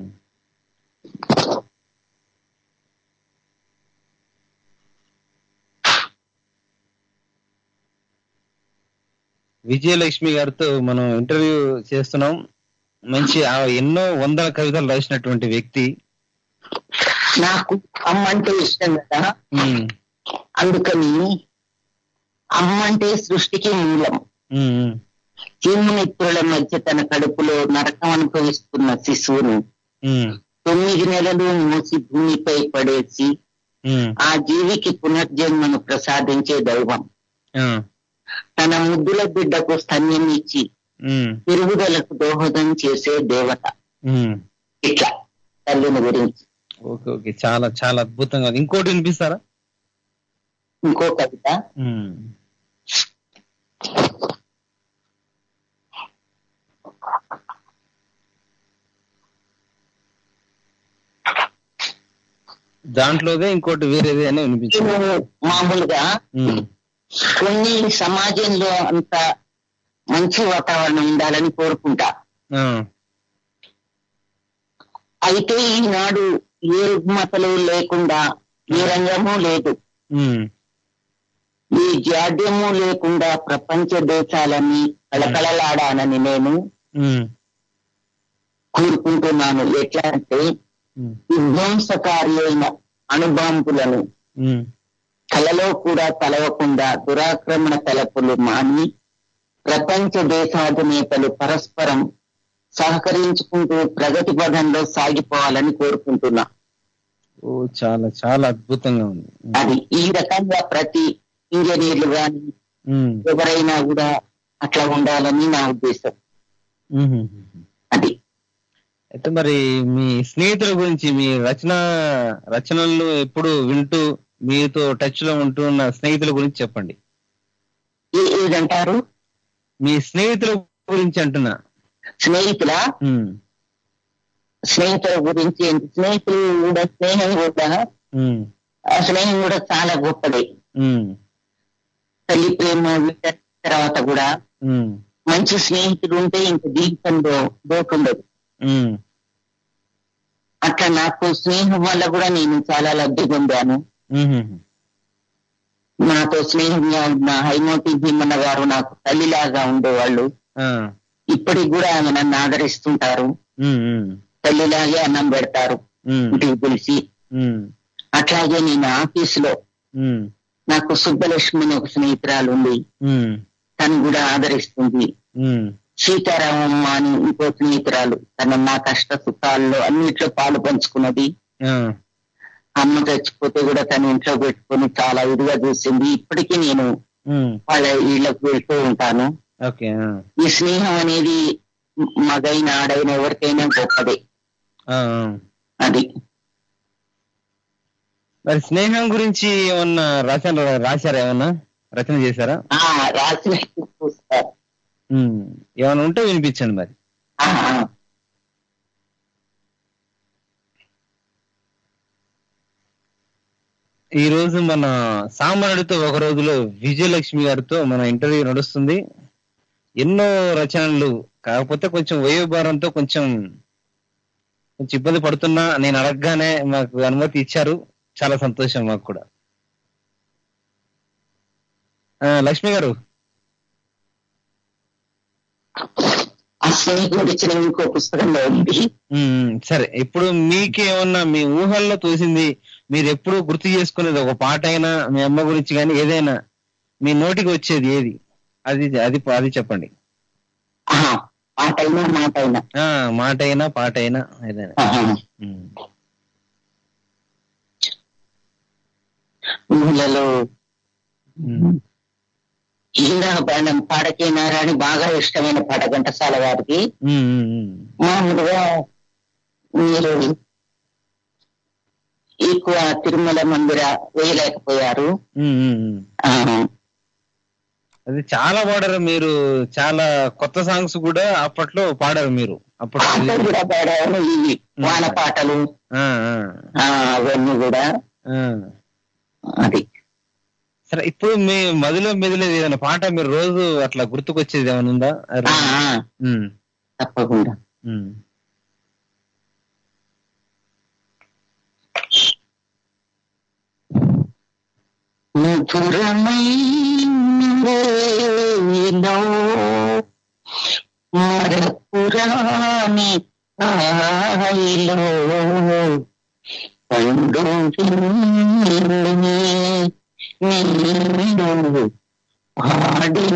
విజయలక్ష్మి గారితో మనం ఇంటర్వ్యూ చేస్తున్నాం మంచి ఆ ఎన్నో వందల కవితలు రాసినటువంటి వ్యక్తి నాకు అమ్మ అంటే ఇష్టం కదా ఉమ్, అందుకని అమ్మ అంటే సృష్టికి మూలం ఉమ్, ఉమ్, చీమునిత్రుల మధ్య తన కడుపులో నరకం అనుభవిస్తున్న శిశువును ఉమ్, తొమ్మిది నెలలు మూసి భూమిపై పడేసి ఉమ్, ఆ జీవికి పునర్జన్మను ప్రసాదించే దైవం ఆ, తన ముద్దుల బిడ్డకు స్తన్యం ఇచ్చి ఉమ్, పెరుగుదలకు దోహదం చేసే దేవత ఉమ్. ఇట్లా తల్లిని గురించి ఓకే ఓకే చాలా చాలా అద్భుతంగా ఉంది. ఇంకోటి వినిపిస్తారా ఇంకో కవిత ఉమ్. దాంట్లోదే ఇంకోటి వేరేదే అని వినిపించింది నేను మామూలుగా ఉమ్, కొన్ని సమాజంలో అంత మంచి వాతావరణం ఉండాలని కోరుకుంటా ఆ, అయితే ఈనాడు ఏ రుగ్మతలు లేకుండా ఏ రంగము లేదు ఉమ్, ఈ జాడ్యము లేకుండా ప్రపంచ దేశాలని కళకళలాడానని నేను ఉమ్, కోరుకుంటున్నాను ఎట్లా అంటే ఉమ్, విధ్వంసకారి అయిన అణుబాంబులను ఉమ్, కలలో కూడా తలవకుండా దురాక్రమణ తలపులు మాని ప్రపంచ దేశాధినేతలు పరస్పరం సహకరించుకుంటూ ప్రగతి పదంలో సాగిపోవాలని కోరుకుంటున్నా ఓ చాలా చాలా అద్భుతంగా ఉంది అది ఈ రకంగా ప్రతి ఇంజనీర్లు కానీ ఉమ్, ఎవరైనా కూడా అట్లా ఉండాలని నా ఉద్దేశం ఉమ్, ఉమ్, ఉమ్. అది అయితే మరి మీ స్నేహితుల గురించి మీ రచన రచనలు ఎప్పుడు వింటూ మీతో టచ్ లో ఉంటున్న స్నేహితుల గురించి చెప్పండి ఏ- ఏదంటారు మీ స్నేహితుల గురించి అంటున్నా స్నేహితుల ఉమ్, స్నేహితుల గురించి ఏంటి స్నేహితులు కూడా స్నేహం కూడా ఉమ్, ఆ స్నేహం కూడా చాలా గొప్పది ఉమ్, తల్లి ప్రేమ వీటన్నిటి తర్వాత కూడా ఉమ్, మంచి స్నేహితుడు ఉంటే ఇంక జీవితంలో లోటు ఉండదు ఉమ్, అట్లా నాకు స్నేహం వల్ల కూడా నేను చాలా లబ్ధి పొందాను ఉమ్, ఉమ్, నాతో స్నేహంగా ఉన్న హైమోటి భీమన్న గారు నాకు తల్లిలాగా ఉండేవాళ్ళు ఆ, ఇప్పటికి కూడా ఆమె నన్ను ఆదరిస్తుంటారు ఉమ్, ఉమ్, తల్లిలాగే అన్నం పెడతారు ఉమ్, ఇంటికి పిలిచి ఉమ్, అట్లాగే నేను ఆఫీసులో ఉమ్, నాకు సుబ్బలక్ష్మి అని ఒక స్నేహితురాలు ఉంది ఉమ్, తను కూడా ఆదరిస్తుంది ఉమ్, సీతారామమ్మ అని ఇంకో స్నేహితురాలు తన నా కష్ట సుఖాల్లో అన్నిట్లో పాలు పంచుకున్నది ఆ, అమ్మ చచ్చిపోతే కూడా తన ఇంట్లో పెట్టుకొని చాలా ఇదిగా చూసింది ఇప్పటికీ నేను ఉమ్, వాళ్ళ ఇళ్లకు వెళ్తూ ఉంటాను ఓకే ఆ, ఈ స్నేహం అనేది మగైన ఆడైన ఎవరికైనా గొప్పదే ఆ, ఆ. అది మరి స్నేహం గురించి ఏమన్నా రాశారు రాశారా ఏమన్నా రచన చేశారా ఆ రాసిన చూస్తారు ఉమ్, ఏమన్నా ఉంటే వినిపించండి మరి ఆ, ఆ. ఈ రోజు మన సామాన్యుడితో ఒక రోజులో విజయలక్ష్మి గారితో మన ఇంటర్వ్యూ నడుస్తుంది ఎన్నో రచనలు కాకపోతే కొంచెం వయోభారంతో కొంచెం కొంచెం ఇబ్బంది పడుతున్నా నేను అడగగానే మాకు అనుమతి ఇచ్చారు చాలా సంతోషం మాకు కూడా ఆ, లక్ష్మి గారు ఆ స్నేహితుడు ఇచ్చిన ఇంకో పుస్తకంలో ఉంది ఉమ్, ఉమ్, సరే ఇప్పుడు మీకేమన్నా మీ ఊహల్లో తోసింది మీరు ఎప్పుడు గుర్తు చేసుకునేది ఒక పాట అయినా మీ అమ్మ గురించి కానీ ఏదైనా మీ నోటికి వచ్చేది ఏది అది అది అది చెప్పండి ఆ, మాట అయినా మాట అయినా ఆ మాట అయినా పాట అయినా ఏదైనా ఆ, ఉమ్, ఊళ్ళలో ఉమ్, ఈనా బాణం పాడకేనారా అని బాగా ఇష్టమైన పాట ఘంటసాల వారికి ఉమ్, ఉమ్, ఉమ్. మామూలుగా మీరు ఎక్కువ తిరుమల మందిర వేయలేకపోయారు ఉమ్, ఉమ్, ఉమ్. ఆ, అది చాలా పాడారు మీరు చాలా కొత్త సాంగ్స్ కూడా అప్పట్లో పాడారు మీరు పాటలు అప్పట్లో కూడా పాడారు ఇవి వాన పాటలు ఆ, ఆ, ఆ, అవన్నీ కూడా ఆ. అది సరే ఇప్పుడు మీ మదిలో మెదిలేదు ఏదైనా పాట మీరు రోజు అట్లా గుర్తుకొచ్చేది ఏమైనా ఉందా ఆ, ఆ, ఉమ్, తప్పకుండా ఉమ్. మధురమైనో మరపురాని ఆయిలో పండు నీడు పాడి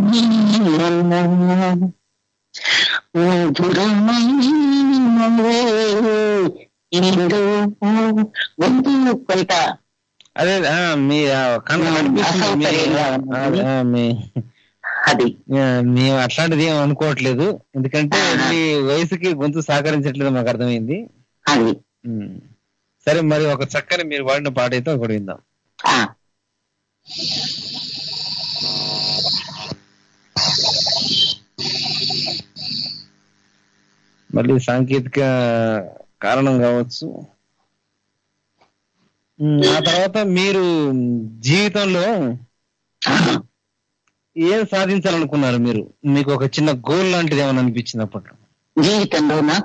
మధురమైనో గొంతు కొంత అదే ఆ, మీ ఆ, కన్ను కనిపిస్తుంది మీ- అసౌకర్యంగా ఉంది. ఆ, మీ అది ఆ, మేము అట్లాంటిది ఏం అనుకోవట్లేదు ఎందుకంటే ఆహా. మీ వయసుకి గొంతు సహకరించట్లేదు మాకు అర్థమైంది అది ఉమ్. సరే మరి ఒక చక్కని మీరు వాడిన పాట అయితే ఒకటి విందాం ఆ మళ్ళీ సాంకేతిక కారణం కావచ్చు ఉమ్, ఆ తర్వాత మీరు జీవితంలో ఏం సాధించాలనుకున్నారు మీరు మీకు ఒక చిన్న గోల్ లాంటిది ఏమైనా అనిపించింది అప్పట్లో జీవితంలోనా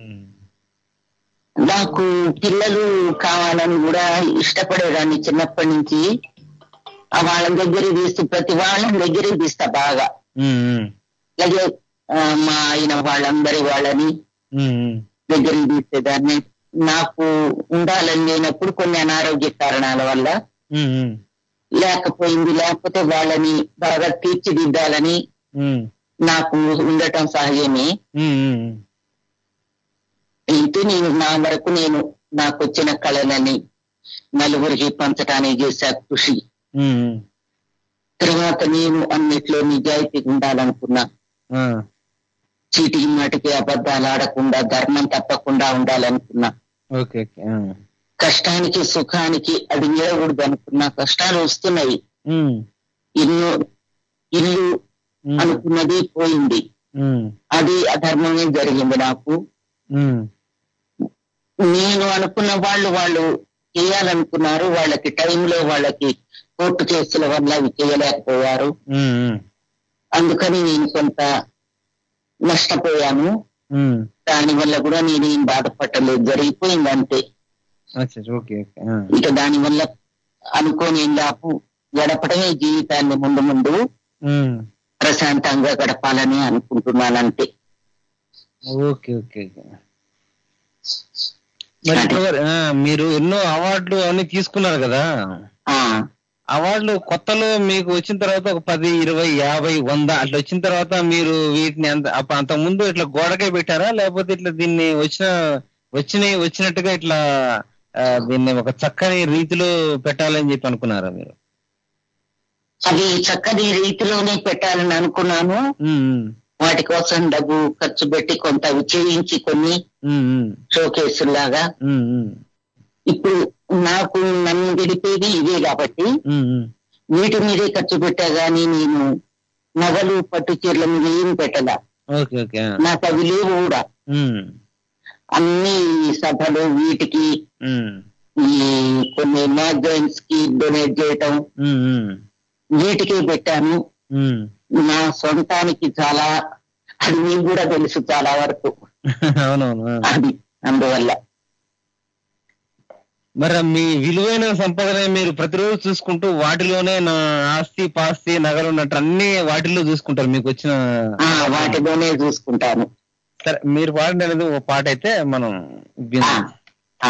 నాకు పిల్లలు కావాలని కూడా ఇష్టపడేదాన్ని చిన్నప్పటి నుంచి ఆ వాళ్ళ దగ్గర తీస్తూ ప్రతి వాళ్ళ దగ్గర తీస్తా బాగా ఉమ్, ఉమ్, అలాగే ఆ, మా ఆయన వాళ్ళందరి వాళ్ళని ఉమ్, ఉమ్, దగ్గర తీసేదాన్ని నాకు ఉండాలని లేనప్పుడు కొన్ని అనారోగ్య కారణాల వల్ల ఉమ్, ఉమ్, లేకపోయింది లేకపోతే వాళ్ళని బాగా తీర్చిదిద్దాలని ఉమ్, నాకు ఉండటం సహజమే ఉమ్, ఉమ్, అయితే నేను నా వరకు నేను నాకు వచ్చిన కళలని నలుగురికి పంచడానికి చేసే కృషి ఉమ్, ఉమ్, తర్వాత నేను అన్నిట్లో నిజాయితీగా ఉండాలనుకున్నా ఆ, చీటికి మాటికి అబద్ధాలు ఆడకుండా ధర్మం తప్పకుండా ఉండాలనుకున్నా ఓకే ఓకే ఆ, కష్టానికి సుఖానికి అది నిలకూడదు అనుకున్నా కష్టాలు వస్తున్నాయి ఉమ్, ఇల్లు ఇల్లు ఉమ్, అనుకున్నది పోయింది ఉమ్, అది అధర్మమే జరిగింది నాకు ఉమ్, నేను అనుకున్న వాళ్ళు వాళ్ళు చేయాలనుకున్నారు వాళ్ళకి టైంలో వాళ్ళకి కోర్టు కేసుల వల్ల అవి చేయలేకపోయారు ఉమ్, ఉమ్, అందుకని నేను కొంత నష్టపోయాను ఉమ్, దాని వల్ల కూడా నేనేం బాధపడలేదు జరిగిపోయింది అంతే అచ్చా ఓకే ఓకే ఆ, ఇక దాని వల్ల అనుకోని లాపు గడపడమే జీవితాన్ని ముందు ముందు ఉమ్, ప్రశాంతంగా గడపాలని అనుకుంటున్నాను అంతే ఓకే ఓకే ఓకే మరి ఇప్పటివరకు, ఆ, మీరు ఎన్నో అవార్డులు అన్ని తీసుకున్నారు కదా ఆ అవార్డులు కొత్తలో మీకు వచ్చిన తర్వాత ఒక పది ఇరవై యాభై వంద అట్లా వచ్చిన తర్వాత మీరు వీటిని అంత అప్ప- అంత ముందు ఇట్లా గోడకే పెట్టారా లేకపోతే ఇట్లా దీన్ని వచ్చిన వచ్చిన వచ్చినట్టుగా ఇట్లా ఆ, దీన్ని ఒక చక్కని రీతిలో పెట్టాలని చెప్పి అనుకున్నారా మీరు అది చక్కని రీతిలోనే పెట్టాలని అనుకున్నాను ఉమ్, ఉమ్, వాటి కోసం డబ్బు ఖర్చు పెట్టి కొంత విచేయించి కొన్ని ఉమ్, ఉమ్, షోకేసులాగా ఉమ్, ఉమ్, ఇప్పుడు నాకు నన్ను గడిపేది ఇదే కాబట్టి ఉమ్, ఉమ్. వీటి మీదే ఖర్చు పెట్టా గానీ నేను నగలు పట్టు చీరల మీద ఏం పెట్టలా ఓకే ఓకే ఆ. నాకు అవి లేవు కూడా ఉమ్, అన్ని సభలు వీటికి ఉమ్, ఈ కొన్ని మ్యాగజైన్స్ కి డొనేట్ చేయటం ఉమ్, ఉమ్, వీటికే పెట్టాను ఉమ్. నా సొంతానికి చాలా అది మీకు కూడా తెలుసు చాలా వరకు అవునవును ఆ. అది అందువల్ల మరి మీ విలువైన సంపదనే మీరు ప్రతిరోజు చూసుకుంటూ వాటిలోనే నా ఆస్తి పాస్తి నగలు ఉన్నట్టు అన్ని వాటిల్లో చూసుకుంటారు మీకు వచ్చిన ఆ వాటిలోనే చూసుకుంటాను సరే మీరు పాడండి అనేది ఒక పాట అయితే మనం విందాం. ఆ.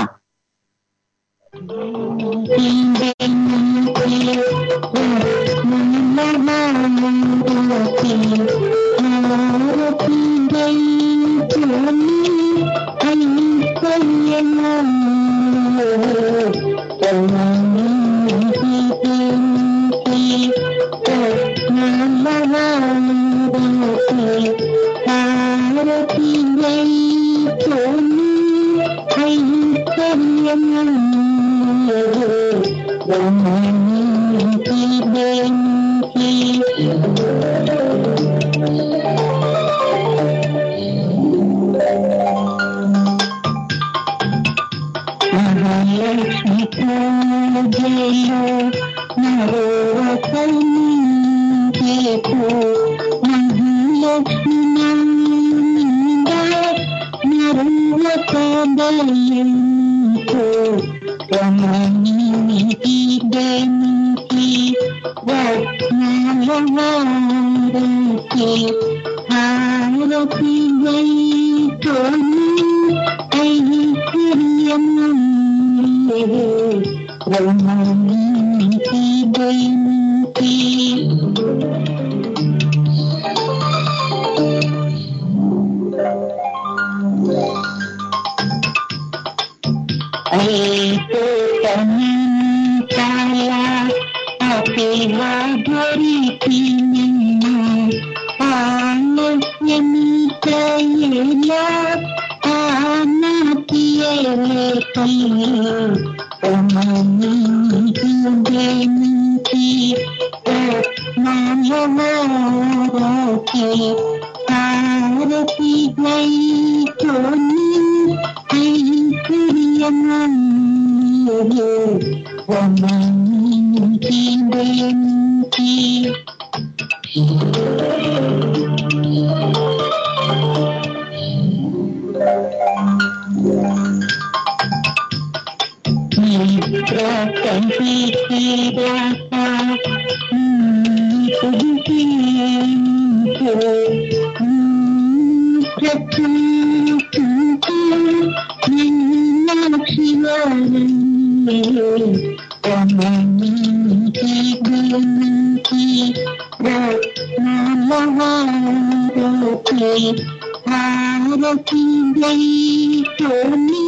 Thank you. దేవకీ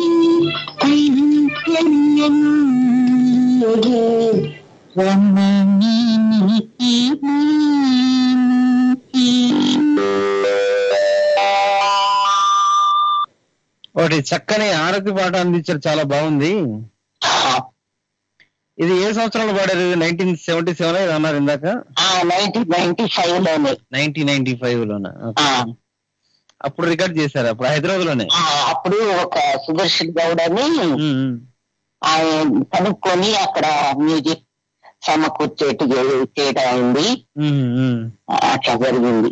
ఒకటి చక్కని ఆరోగ్య పాట అందించారు చాలా బాగుంది ఇది ఏ సంవత్సరంలో పాడారు నైన్టీన్ సెవెంటీ సెవెన్ ఇది అన్నారు ఇందాక నైన్టీన్ నైన్టీ ఫైవ్ లోనే నైన్టీన్ నైన్టీ ఫైవ్ లోన ఆ, అప్పుడు రికార్డ్ చేశారు అప్పుడు హైదరాబాద్ లోనే ఆ, అప్పుడు ఒక సుదర్శన్ గౌడ్ అని ఆయన కనుక్కొని అక్కడ మ్యూజిక్ సమకూర్చేటి చేయడం అయింది అట్లా జరిగింది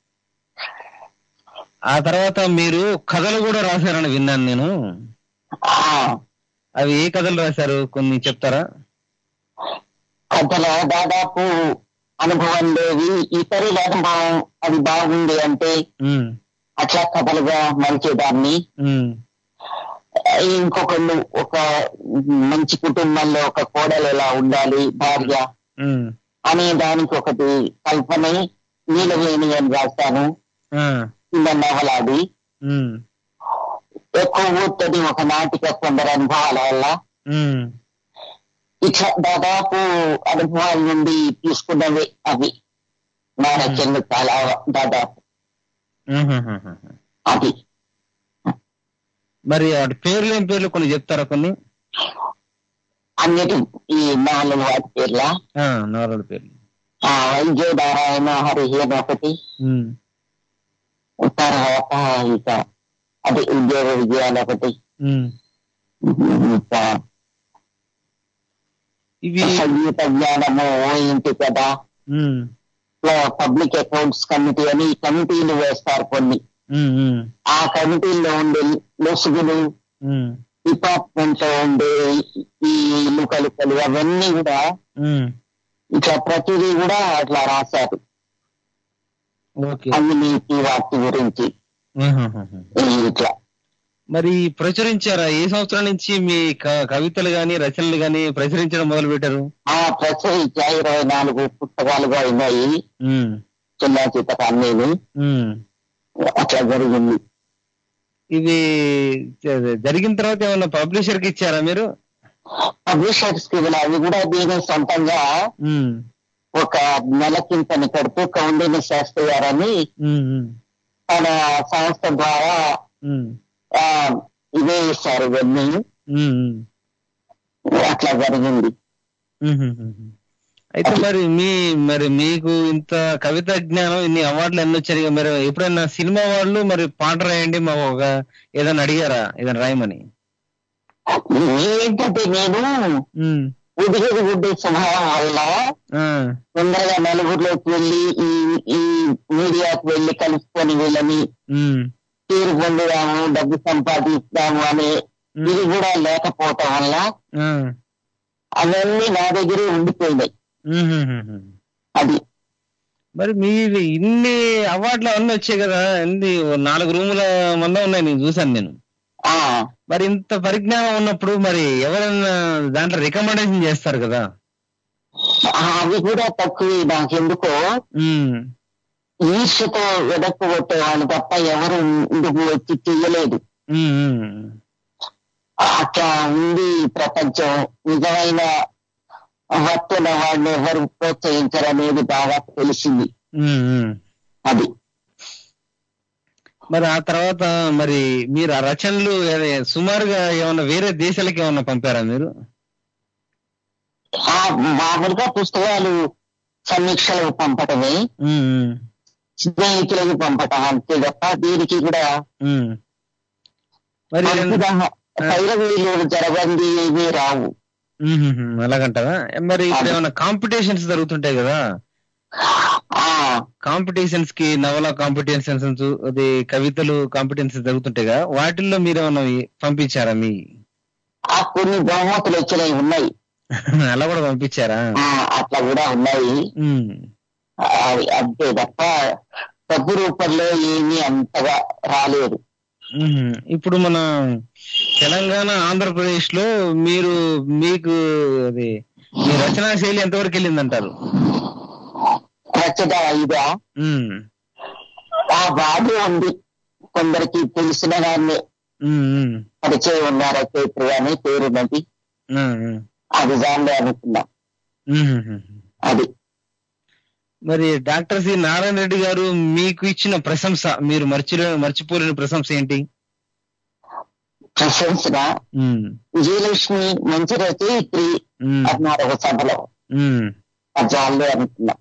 ఆ తర్వాత మీరు కథలు కూడా రాశారని విన్నాను నేను ఆ అవి ఏ కథలు రాశారు కొన్ని చెప్తారా కథలో దాదాపు అనుభవం లేవి ఇతరుల అనుభవం అది బాగుంది అంటే ఉమ్, అట్లా కథలుగా మలిచేదాన్ని ఉమ్, ఇంకొకళ్ళు ఒక మంచి కుటుంబంలో ఒక కోడలు ఎలా ఉండాలి భార్య ఉమ్, అనే దానికి ఒకటి కల్పన నీలవేణి అని రాశాను ఆ, కింద నవలాది ఉమ్, ఎక్కువ ఊర్తది ఒక నాటిక కొందరు అనుభవాల వల్ల ఉమ్, ఇట్లా దాదాపు అనుభవాల నుండి తీసుకున్నవి అవి నా రచనలు చాలా దాదాపు ఉమ్, ఉమ్, ఉమ్, ఉమ్. అది మరి వాటి పేర్లు ఏం పేర్లు కొన్ని చెప్తారా కొన్ని అన్నిటి ఈ నాలుగు వాటి పేర్ల ఆ, నవలల పేర్లు ఆ వైద్య నారాయణ హరిహి అని ఒకటి ఉమ్, తర్వాత ఇక అది ఉద్యోగ విజయాలు ఒకటి ఉమ్. ఇంకా ఇవి సంగీత జ్ఞానము ఓ ఇంటి కదా ఉమ్, పబ్లిక్ అకౌంట్స్ కమిటీ అని కమిటీలు వేస్తారు కొన్ని ఉమ్, ఉమ్, ఆ కమిటీల్లో ఉండే లొసుగులు ఉమ్, డిపార్ట్మెంట్ లో ఉండే ఈ లుకలుకలు అవన్నీ కూడా ఉమ్. ఇట్లా ప్రతిదీ కూడా అట్లా రాశారు ఓకే అవినీతి వాటి గురించి ఉమ్, ఉమ్, ఉమ్. ఈ ఇట్లా మరి ప్రచురించారా ఏ సంవత్సరం నుంచి మీ క- కవితలు గాని రచనలు గాని ప్రచురించడం మొదలు పెట్టారు ఆ ప్రచురించా ఇరవై నాలుగు పుస్తకాలుగా ఉన్నాయి ఉమ్, చిన్న చిత్తకాన్ని ఉమ్. అట్లా జరిగింది ఇది జ- జరిగిన తర్వాత ఏమన్నా పబ్లిషర్ కి ఇచ్చారా మీరు పబ్లిషర్స్ కి కూడా అవి కూడా దీని సొంతంగా ఉమ్, ఒక నెల కింతని కడుతూ కౌండిని శాస్త్రి గారని ఉమ్, ఉమ్, తన సంస్థ ద్వారా ఉమ్, ఆ, ఇవే ఇస్తారు ఇవన్నీ ఉమ్, ఉమ్. అట్లా జరిగింది ఉమ్, ఉమ్, ఉమ్. అయితే మరి మీ మరి మీకు ఇంత కవిత జ్ఞానం ఇన్ని అవార్డులు ఎన్ని వచ్చాయి ఇక మరి ఎప్పుడైనా సినిమా వాళ్ళు మరి పాట రాయండి మాకు ఒక ఏదైనా అడిగారా ఏదైనా రాయమని ఏంటంటే నేను ఉమ్, ఉదిగేది గుడ్డే స్వభావం వల్ల ఆ, తొందరగా నలుగురిలోకి వెళ్ళి ఈ ఈ మీడియాకు వెళ్ళి కలుసుకొని వీళ్ళని ఉమ్, తీరు పొందుదాము డబ్బు సంపాదిస్తాము అనే ఇది కూడా లేకపోవటం వల్ల ఆ, అవన్నీ నా దగ్గరే ఉండిపోయినాయి ఉమ్, ఉమ్, ఉమ్, ఉమ్. అది మరి మీది ఇన్ని అవార్డులు అన్నీ వచ్చాయి కదా ఎన్ని ఓ నాలుగు రూముల మంద ఉన్నాయి నేను చూసాను నేను ఆ మరి ఇంత పరిజ్ఞానం ఉన్నప్పుడు మరి ఎవరైనా దాంట్లో రికమెండేషన్ చేస్తారు కదా ఆ, అవి కూడా తక్కువే నాకెందుకో ఉమ్, ఈర్ష్యతో వెదక్కు కొట్టేవాళ్ళు తప్ప ఎవరు ఇందుకు వచ్చి తీయలేదు ఉమ్, ఉమ్, అట్లా ఉంది ఈ ప్రపంచం నిజమైన వర్తున్న వాడిని ఎవరు ప్రోత్సహించరనేది బాగా తెలిసింది ఉమ్, ఉమ్. అది మరి ఆ తర్వాత మరి మీరు ఆ రచనలు ఏ- సుమారుగా ఏమన్నా వేరే దేశాలకు ఏమన్నా పంపారా మీరు ఆ మామూలుగా పుస్తకాలు సమీక్షలకు పంపటమే ఉమ్, ఉమ్, స్నేహితులకు పంపటం అంతే తప్ప దీనికి కూడా ఉమ్. మరి మంచిగా పైరవీలు జరగంది ఏమీ రావు ఉమ్, ఉమ్, ఉమ్, అలాగంటారా మరి ఇప్పుడు ఏమన్నా కాంపిటీషన్స్ జరుగుతుంటాయి కదా ఆ కాంపిటీషన్స్ కి నవల కాంపిటీషన్స్ అది కవితలు కాంపిటీషన్స్ జరుగుతుంటాయి కదా వాటిల్లో మీరు ఏమన్నా పంపించారా మీ ఆ కొన్ని బహుమతులు వచ్చినవి ఉన్నాయి అలా కూడా పంపించారా ఆ అట్లా కూడా ఉన్నాయి ఉమ్, అవి అంతే తప్ప డబ్బు రూపంలో ఏమీ అంతగా రాలేదు ఉమ్. ఇప్పుడు మన తెలంగాణ ఆంధ్రప్రదేశ్ లో మీరు మీకు అది మీ రచనా శైలి ఎంతవరకు వెళ్ళిందంటారు రచన ఇదా ఉమ్, ఆ బాగా ఉంది కొందరికి తెలిసిన దాన్ని ఉమ్, ఉమ్, పరిచయం ఉన్న రచయిత్రి అని పేరున్నది ఆ, ఆ. అది దాన్ని అనుకున్నాం ఉమ్, ఉమ్, ఉమ్. అది మరి డాక్టర్ సి నారాయణ రెడ్డి గారు మీకు ఇచ్చిన ప్రశంస మీరు మర్చిలే మర్చిపోలేని ప్రశంస ఏంటి ప్రశంసన ఉమ్, విజయలక్ష్మి మంచి రచయిత్రి ఉమ్, అన్నారు ఒక సభలో ఉమ్. అజాలు అనుకున్నాం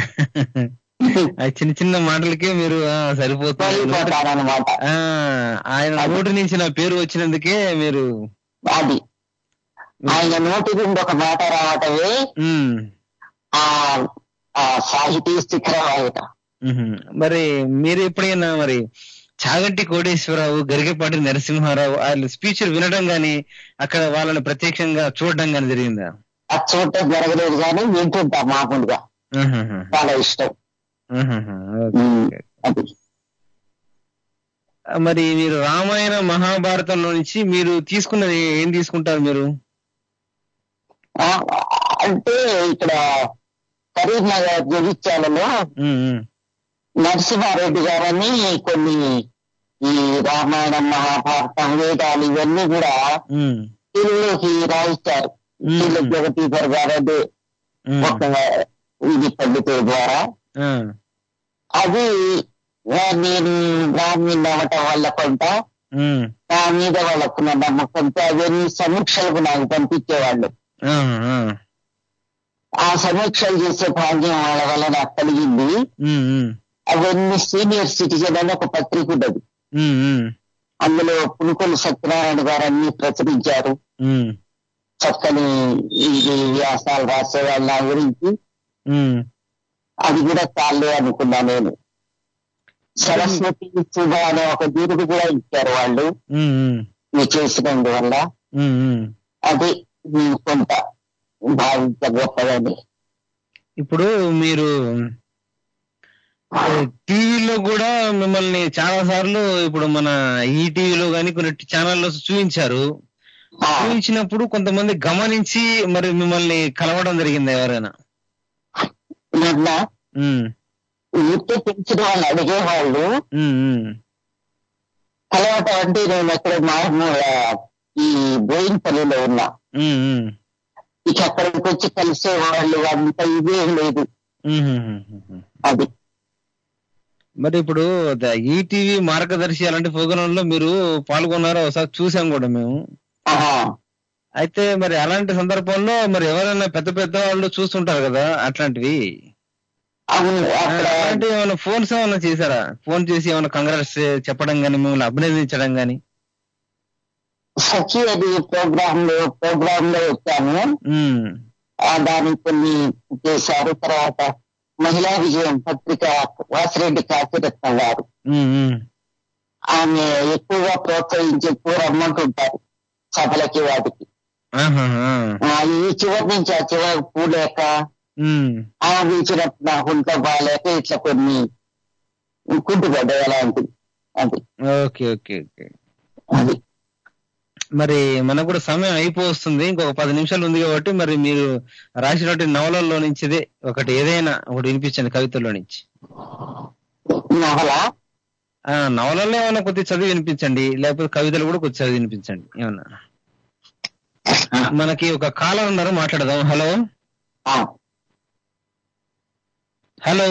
ఆ చిన్న చిన్న మాటలకే మీరు ఆ, సరిపోతుంది వెళ్ళిపోతానమాట ఆ, ఆయన నోటి నుంచి నా పేరు వచ్చినందుకే మీరు అది ఆయన నోటి నుండి ఒక మాట రావటమే ఉమ్, ఆ ఆ సాహితీ శిఖరం ఆయన ఉహుం. మరి మీరు ఎప్పుడైనా మరి చాగంటి కోటేశ్వరరావు గరికపాటి నరసింహారావు వాళ్ళ స్పీచ్లు వినడం గాని అక్కడ వాళ్ళని ప్రత్యక్షంగా చూడడం గాని జరిగిందా అది చూడటం జరగలేదు కానీ వింటుంటాం మామూలుగా ఉహుహు. చాలా ఇష్టం ఉహుహు. ఓకే. ఉమ్, అది మరి మీరు రామాయణ మహాభారతంలో నుంచి మీరు తీసుకున్నది ఏం తీసుకుంటారు మీరు ఆ, అంటే ఇక్కడ కరీంనగర్ జగిత్యాలలో ఉమ్, ఉమ్, నరసింహారెడ్డి గారని కొన్ని ఈ రామాయణం మహాభారతం వేదాలు ఇవన్నీ కూడా ఉమ్, తెలుగులోకి రాయించారు ఉమ్, తెలుగు జగదీశ్వర్ గారు అదే ఉమ్, ఒక ఇది పండితుల ద్వారా ఆ, అది ఆ, నేను బ్రాహ్మణ్ అవ్వటం వల్ల కొంత ఉమ్, నా మీద వాళ్ళకున్న నమ్మకంతో అవన్నీ సమీక్షలకు నాకు పంపించేవాళ్ళు ఆ, ఆ, ఆ సమీక్షలు చేసే భాగ్యం వాళ్ళ వల్ల నాకు కలిగింది ఉమ్, ఉమ్, అవన్నీ సీనియర్ సిటిజన్ అని ఒక పత్రిక ఉన్నది ఉమ్, ఉమ్, అందులో పునుకొలు సత్యనారాయణ గారు అన్ని ప్రచురించారు ఉమ్, చక్కని ఇది వ్యాసాలు రాసేవాళ్ళు నా గురించి ఉమ్. అది కూడా చాలే అనుకున్నా నేను సరస్వతి శుభ అనే ఒక బిరుదు కూడా ఇచ్చారు వాళ్ళు ఉమ్, ఉమ్, మీరు చేసినందువల్ల ఉమ్, ఉమ్. అది నేను కొంత భావించ గొప్పదని ఇప్పుడు మీరు టీవీలో కూడా మిమ్మల్ని చాలా సార్లు ఇప్పుడు మన ఈ టీవీలో కానీ కొన్ని ఛానల్లో చూపించారు ఆ, చూపించినప్పుడు కొంతమంది గమనించి మరి మిమ్మల్ని కలవడం జరిగింది ఎవరైనా నిన్న ఉమ్, ఊరికే తెలిసిన వాళ్ళు అడిగేవాళ్ళు ఉమ్, ఉమ్, కలవటం అంటే నేను ఎక్కడ మామూలు ఈ బోయినపల్లిలో ఉన్నా ఉమ్, ఉమ్, ఇక అక్కడికి వచ్చి కలిసే వాళ్ళు అంత ఇదేం లేదు ఉమ్, ఉమ్, ఉమ్. అది మరి ఇప్పుడు ద- ఈటీవీ మార్గదర్శి అలాంటి ప్రోగ్రామ్ లో మీరు పాల్గొన్నారో ఒకసారి చూసాం కూడా మేము ఆహా. అయితే మరి అలాంటి సందర్భంలో మరి ఎవరైనా పెద్ద పెద్ద వాళ్ళు చూస్తుంటారు కదా అట్లాంటివి అవును అక్కడ అలాంటి ఏమైనా ఫోన్స్ ఏమైనా చేశారా ఫోన్ చేసి ఏమైనా కంగ్రాట్స్ చెప్పడం గానీ మిమ్మల్ని అభినందించడం గానీ సఖి అది ప్రోగ్రామ్ లో ప్రోగ్రామ్ లో వచ్చాను ఉమ్, ఆ దానికి కొన్ని చేశారు తర్వాత మహిళా విజయం పత్రిక వాసిరెడ్డి కాశీరత్న గారు ఉమ్, ఉమ్, ఆమె ఎక్కువగా ప్రోత్సహించి ఎక్కువ రమ్మంటుంటారు సభలకి వాటికి ఆహాహా, ఆ, ఈ చివరి నుంచి ఆ చివరి పూలేక ఉమ్, ఆ వీచినప్పుడు నా హుంట బాగాలేక ఇట్లా కొన్ని కుంటుపడ్డాయి అలాంటి అది ఓకే ఓకే ఓకే అది మరి మనకు కూడా సమయం అయిపోతుంది ఇంకొక పది నిమిషాలు ఉంది కాబట్టి మరి మీరు రాసినటువంటి నవలల్లో నుంచిదే ఒకటి ఏదైనా ఒకటి వినిపించండి కవితల్లో నుంచి నవల ఆ నవలల్లో ఏమైనా కొద్ది చదివి వినిపించండి లేకపోతే కవితలు కూడా కొద్ది చదివి వినిపించండి ఏమన్నా మనకి ఒక కాలర్ ఉన్నారు మాట్లాడదాం హలో ఆ, హలో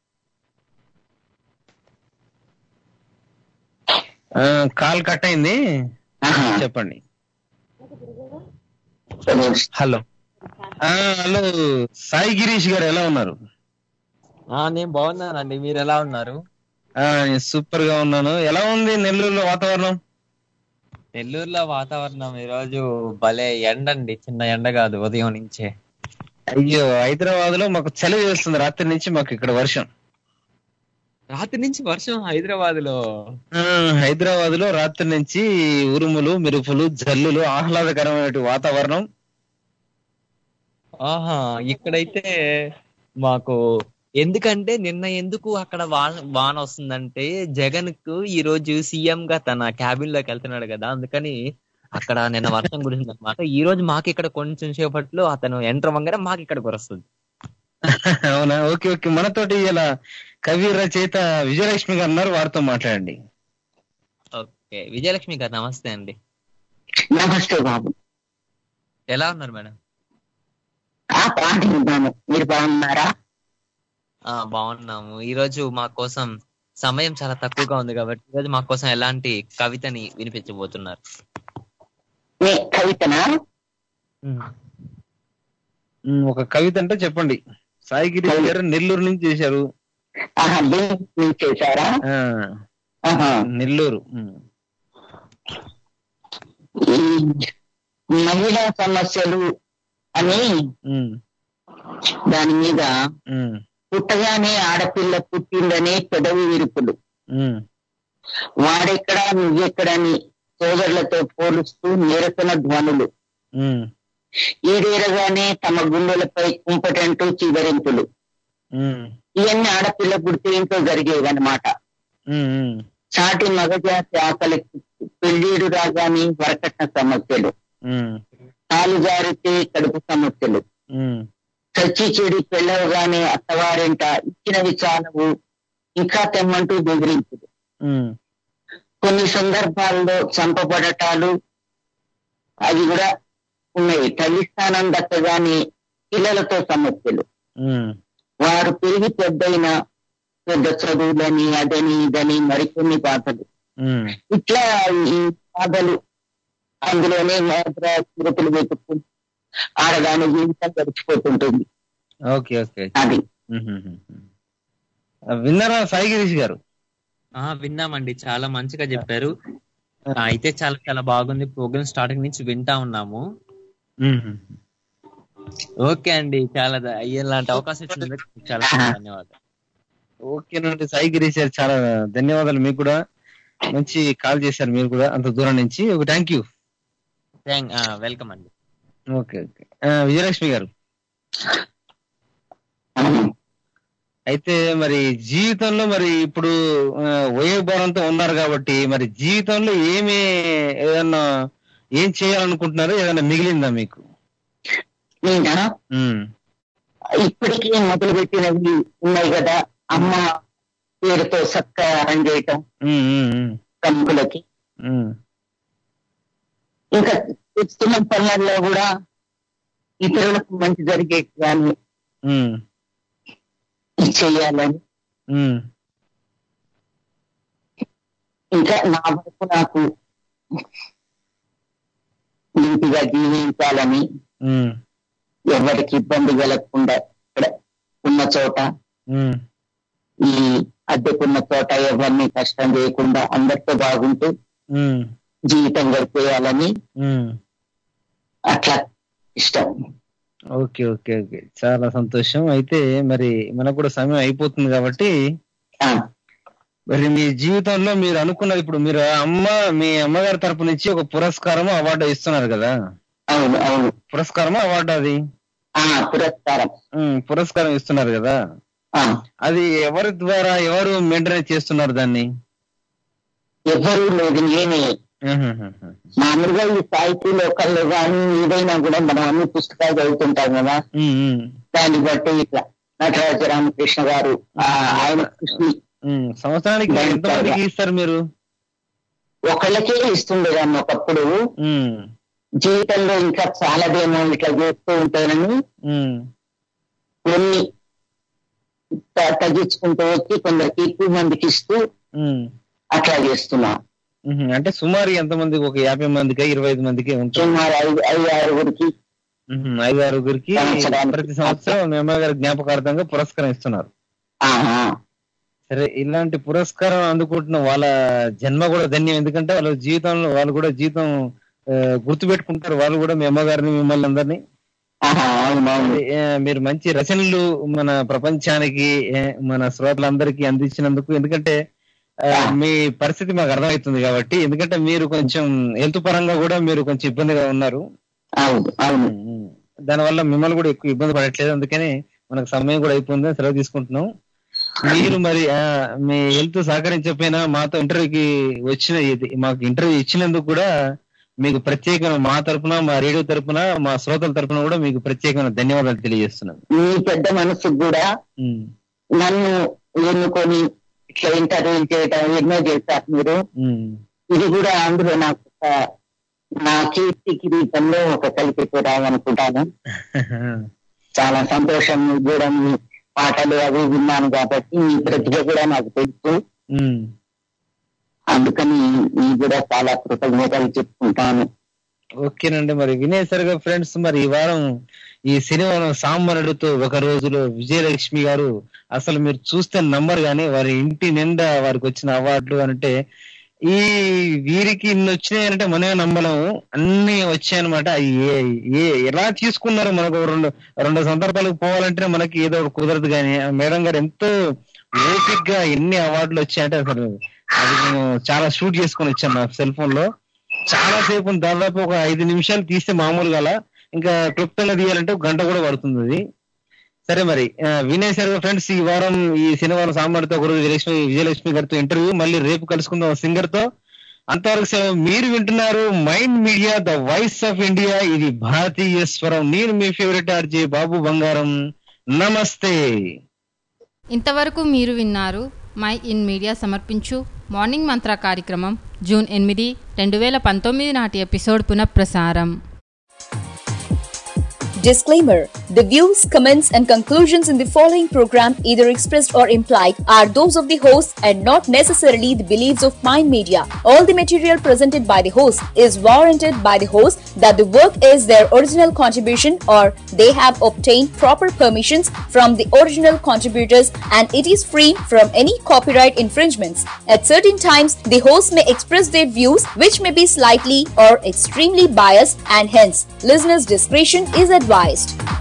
ఆ, కాల్ కట్ అయింది ఆహా. చెప్పండి సరే. హలో ఆ, హలో సాయి గిరీష్ గారు ఎలా ఉన్నారు ఆ నేను బాగున్నానండి మీరు ఎలా ఉన్నారు ఆ నేను సూపర్ గా ఉన్నాను ఎలా ఉంది నెల్లూరులో వాతావరణం నెల్లూరులో వాతావరణం ఈ రోజు భలే ఎండ అండి చిన్న ఎండ కాదు ఉదయం నుంచే అయ్యో హైదరాబాద్ లో మాకు చలి వేస్తుంది రాత్రి నుంచి మాకు ఇక్కడ వర్షం రాత్రి నుంచి వర్షం హైదరాబాద్ లో ఆ, హైదరాబాద్ లో రాత్రి నుంచి ఉరుములు మెరుపులు జల్లులు ఆహ్లాదకరమైన వాతావరణం ఆహా ఇక్కడైతే మాకు ఎందుకంటే నిన్న ఎందుకు అక్కడ వాన వాన వస్తుందంటే జగన్ కు ఈ రోజు సీఎం గా తన క్యాబిన్ లోకి వెళ్తున్నాడు కదా అందుకని అక్కడ నిన్న వర్షం గురించి అనమాట ఈ రోజు మాకు ఇక్కడ కొంచెం సేపట్లో అతను ఎంటర్ అవ్వగానే మాకు ఇక్కడ కురుస్తుంది అవునా ఓకే ఓకే మనతోటి ఇలా కవి రచయిత విజయలక్ష్మి గారు ఉన్నారు వారితో మాట్లాడండి ఓకే విజయలక్ష్మి గారు నమస్తే అండి నమస్తే బాబు ఎలా ఉన్నారు మేడం ఆ బాగున్నాను మీరు బాగున్నారా ఆ బాగున్నాము ఈ రోజు మా కోసం సమయం చాలా తక్కువగా ఉంది కాబట్టి ఈ రోజు మా కోసం ఎలాంటి కవితని వినిపించబోతున్నారు నే కవితనా ఉమ్, ఒక కవిత అంటే చెప్పండి సాయి గిరీష్ గారు నెల్లూరు నుంచి చేశారు ఆహా లింక్ లింక్ చేశారా ఆ, ఆహా నెల్లూరు ఉమ్, ఈ మహిళా సమస్యలు అని ఉమ్, దాని మీద ఉమ్, పుట్టగానే ఆడపిల్ల పుట్టిందనే పెదవి విరుపులు ఉమ్, వాడెక్కడ నువ్వెక్కడని సోదరులతో పోలుస్తూ నిరసన ధ్వనులు ఉమ్, ఈడేరగానే తమ గుండెలపై కుంపటంటూ చివరింపులు ఉమ్, ఇవన్నీ ఆడపిల్ల పుడితే ఇంట్లో జరిగేవన్నమాట ఉమ్, ఉమ్, సాటి మగజాతి ఆకలి పెళ్లిడు రాగానే వరకట్న సమస్యలు ఉమ్, కాలు జారితే కడుపు సమస్యలు ఉమ్, చచ్చి చెడి పెళ్ళవగానే అత్తవారింట ఇచ్చినవి చాలవు ఇంకా తెమ్మంటూ బెదిరింపులు ఉమ్, కొన్ని సందర్భాల్లో చంపబడటాలు అవి కూడా ఉన్నాయి తల్లి స్థానం దక్కగానే పిల్లలతో సమస్యలు ఉమ్, వారు పెరిగి పెద్దయిన పెద్ద చదువులని అదని ఇదని మరికొన్ని బాధలు ఉమ్, ఇట్లా ఈ బాధలు అందులోనే మాత్ర స్మృతులు వెతుక్కుంటూ ఆడదాని జీవితం గడిచిపోతుంటుంది ఓకే ఓకే అది ఉమ్, ఉమ్, ఉమ్. ఆ, విన్నారా సాయి గిరీష్ గారు ఆ విన్నామండి చాలా మంచిగా చెప్పారు ఆ, అయితే చాలా చాలా బాగుంది ప్రోగ్రామ్ స్టార్టింగ్ నుంచి వింటా ఉన్నాము ఉమ్, ఉమ్. ఓకే అండి చాలా ద- ఇలాంటి అవకాశం ఇచ్చినందుకు చాలా చాలా ధన్యవాదాలు ఓకేనండి సాయి గిరీష్ గారు చాలా ధన్యవాదాలు మీకు కూడా మంచి కాల్ చేశారు మీరు కూడా అంత దూరం నుంచి ఒక థ్యాంక్ యూ థ్యాంక్ వెల్కమ్ అండి ఓకే ఓకే ఆ, విజయలక్ష్మి గారు అయితే మరి జీవితంలో మరి ఇప్పుడు ఆ, వయోభారంతో ఉన్నారు కాబట్టి మరి జీవితంలో ఏమి ఏదన్నా ఏం చేయాలనుకుంటున్నారో ఏదైనా మిగిలిందా మీకు నేనా ఉమ్, ఇప్పటికీ మొదలు పెట్టినవి ఉన్నాయి కదా అమ్మ పేరుతో సత్కారం చేయటం ఉమ్, ఉమ్, ఉమ్, ప్రముఖులకి ఉమ్, ఇంకా ఇస్తున్న పనులలో కూడా ఇతరులకు మంచి జరిగే కానీ ఉమ్, చేయాలని ఉమ్, ఇంకా నా వరకు నాకు నీటిగా జీవించాలని ఉమ్, ఎవరికి ఇబ్బంది కలగకుండా ఇక్కడ ఉన్న చోట ఉమ్, ఈ అద్దెకున్న చోట ఎవరిని కష్టం చేయకుండా అందరితో బాగుంటూ ఉమ్, జీవితం గడిపేయాలని ఉమ్. అట్లా ఇష్టం ఓకే ఓకే ఓకే చాలా సంతోషం అయితే మరి మనకు కూడా సమయం అయిపోతుంది కాబట్టి ఆ, మరి మీ జీవితంలో మీరు అనుకున్నది ఇప్పుడు మీరు అమ్మ మీ అమ్మగారి తరపు నుంచి ఒక పురస్కారం అవార్డు ఇస్తున్నారు కదా అవును అవును పురస్కారమా అవార్డు అది ఆ పురస్కారం ఉమ్, పురస్కారం ఇస్తున్నారు కదా ఆ, అది ఎవరి ద్వారా ఎవరు మెయింటైన్ చేస్తున్నారు దాన్ని ఎవ్వరూ లేదు నేనే ఉహుహుహు. మామూలుగా ఈ సాహితీ లోకల్లో కానీ ఏదైనా కూడా మనం అన్ని పుస్తకాలు చదువుతుంటాం కదా ఉమ్, ఉమ్, దాన్ని బట్టి ఇట్లా నటరాజ రామకృష్ణ గారు ఆ, ఆయన కృష్ణ ఉమ్. సంవత్సరానికి ఎంతమందికి ఇస్తారు మీరు ఒకళ్ళకే ఇస్తుండేదాన్ని ఒకప్పుడు ఉమ్, జీవితంలో ఇంకా చాలాదేమో ఇట్లా చేస్తూ ఉంటానని ఉమ్, కొన్ని త- తగ్గించుకుంటూ వచ్చి కొందరికి ఎక్కువ మందికి ఇస్తూ ఉమ్. అట్లా చేస్తున్నా ఉహు. అంటే సుమారు ఎంతమందికి ఒక యాభై మందికి ఇరవై ఐదు మందికి ఉంటుంది సుమారు ఐదు ఐదు ఆరుగురికి ఉహు. ఐదు ఆరుగురికి సంవత్సరానికి. ప్రతి సంవత్సరం మీ అమ్మగారి జ్ఞాపకార్థంగా పురస్కారం ఇస్తున్నారు ఆహా. సరే ఇలాంటి పురస్కారం అందుకుంటున్న వాళ్ళ జన్మ కూడా ధన్యం ఎందుకంటే వాళ్ళ జీవితంలో వాళ్ళు కూడా జీవితం ఆ, గుర్తుపెట్టుకుంటారు వాళ్ళు కూడా మీ అమ్మగారిని మిమ్మల్ని అందరినీ ఆహా, అవునవును ఏ, మీరు మంచి రచనలు మన ప్రపంచానికి ఏ, మన శ్రోతలందరికీ అందించినందుకు ఎందుకంటే ఆ, మీ పరిస్థితి మాకు అర్థమవుతుంది కాబట్టి ఎందుకంటే మీరు కొంచెం హెల్త్ పరంగా కూడా మీరు కొంచెం ఇబ్బందిగా ఉన్నారు అవును అవును ఉమ్. దానివల్ల మిమ్మల్ని కూడా ఎక్కువ ఇబ్బంది పడట్లేదు అందుకని మనకు సమయం కూడా అయిపోయింది సెలవు తీసుకుంటున్నాం మీరు మరి ఆ, మీ హెల్త్ సహకరించకపోయినా మాతో ఇంటర్వ్యూకి వచ్చిన ఇది మాకు ఇంటర్వ్యూ ఇచ్చినందుకు కూడా మీకు ప్రత్యేకమైన మా తరపున మా రేడియో తరపున మా శ్రోతల తరపున కూడా మీకు ప్రత్యేకమైన ధన్యవాదాలు తెలియజేస్తున్నాను మీ పెద్ద మనసుకు కూడా ఉమ్, నన్ను ఎన్నుకొని ఇట్లా ఇంటర్వ్యూ చేయడం ఎన్నో చేశారు మీరు ఉమ్, ఇది కూడా అందులో నాకు ఒక నా కీర్తి కిరీటంలో ఒక కలిపిపోరావు అనుకుంటాను చాలా సంతోషం మీ కూడా మీ పాటలు అవి విన్నాను కాబట్టి మీ ప్రతిభ కూడా నాకు తెలుసు ఉమ్. అందుకని మీ కూడా చాలా కృతజ్ఞతలు చెప్పుకుంటాను ఓకేనండి మరి వినేసరిగా ఫ్రెండ్స్ మరి ఈ వారం ఈ సినిమాను సాంబనుడితో ఒక రోజులో విజయలక్ష్మి గారు అసలు మీరు చూస్తే నంబర్ గానీ వారి ఇంటి నిండా వారికి వచ్చిన అవార్డులు అంటే ఈ వీరికి ఇన్ని వచ్చినాయంటే మనమే నమ్మలేము అన్ని వచ్చాయన్నమాట అవి ఏ ఏ ఎలా తీసుకున్నారు మనకు ఒక రెండు రెండు సందర్భాలకు పోవాలంటే మనకి ఏదో ఒకటి కుదరదు కానీ ఆ మేడం గారు ఎంతో ఓపిక్ గా ఎన్ని అవార్డులు వచ్చాయంటే అసలు అది నేను చాలా షూట్ చేసుకొని వచ్చాను నా సెల్ ఫోన్ లో చాలా సేపు దాదాపు ఒక ఐదు నిమిషాలు తీస్తే మామూలుగా అలా ఇంకా క్లుప్తంగా తీయాలంటే ఒక గంట కూడా పడుతుంది అది సరే మరి ఆ, వినయ్ సార్ ఫ్రెండ్స్ ఈ వారం ఈ శనివారం సాంబార్తో ఒకరోజు విజయలక్ష్మి విజయలక్ష్మి గారితో ఇంటర్వ్యూ మళ్ళీ రేపు కలుసుకుందాం సింగర్ తో అంతవరకు సెలవు. మీరు వింటున్నారు Mind Media the voice of India ఇది భారతీయ స్వరం నేను మీ ఫేవరెట్ ఆర్జే బాబు బంగారం నమస్తే ఇంతవరకు మీరు విన్నారు మై ఇన్ మీడియా సమర్పించు మార్నింగ్ మంత్ర కార్యక్రమం జూన్ ఎనిమిది రెండు వేల పంతొమ్మిది నాటి ఎపిసోడ్ పునఃప్రసారం Disclaimer The views, comments, and conclusions in the following program, either expressed or implied, are those of the host and not necessarily the beliefs of Mind Media. All the material presented by the host is warranted by the host that the work is their original contribution or they have obtained proper permissions from the original contributors and it is free from any copyright infringements. At certain times, the host may express their views which may be slightly or extremely biased and hence listeners' discretion is advised.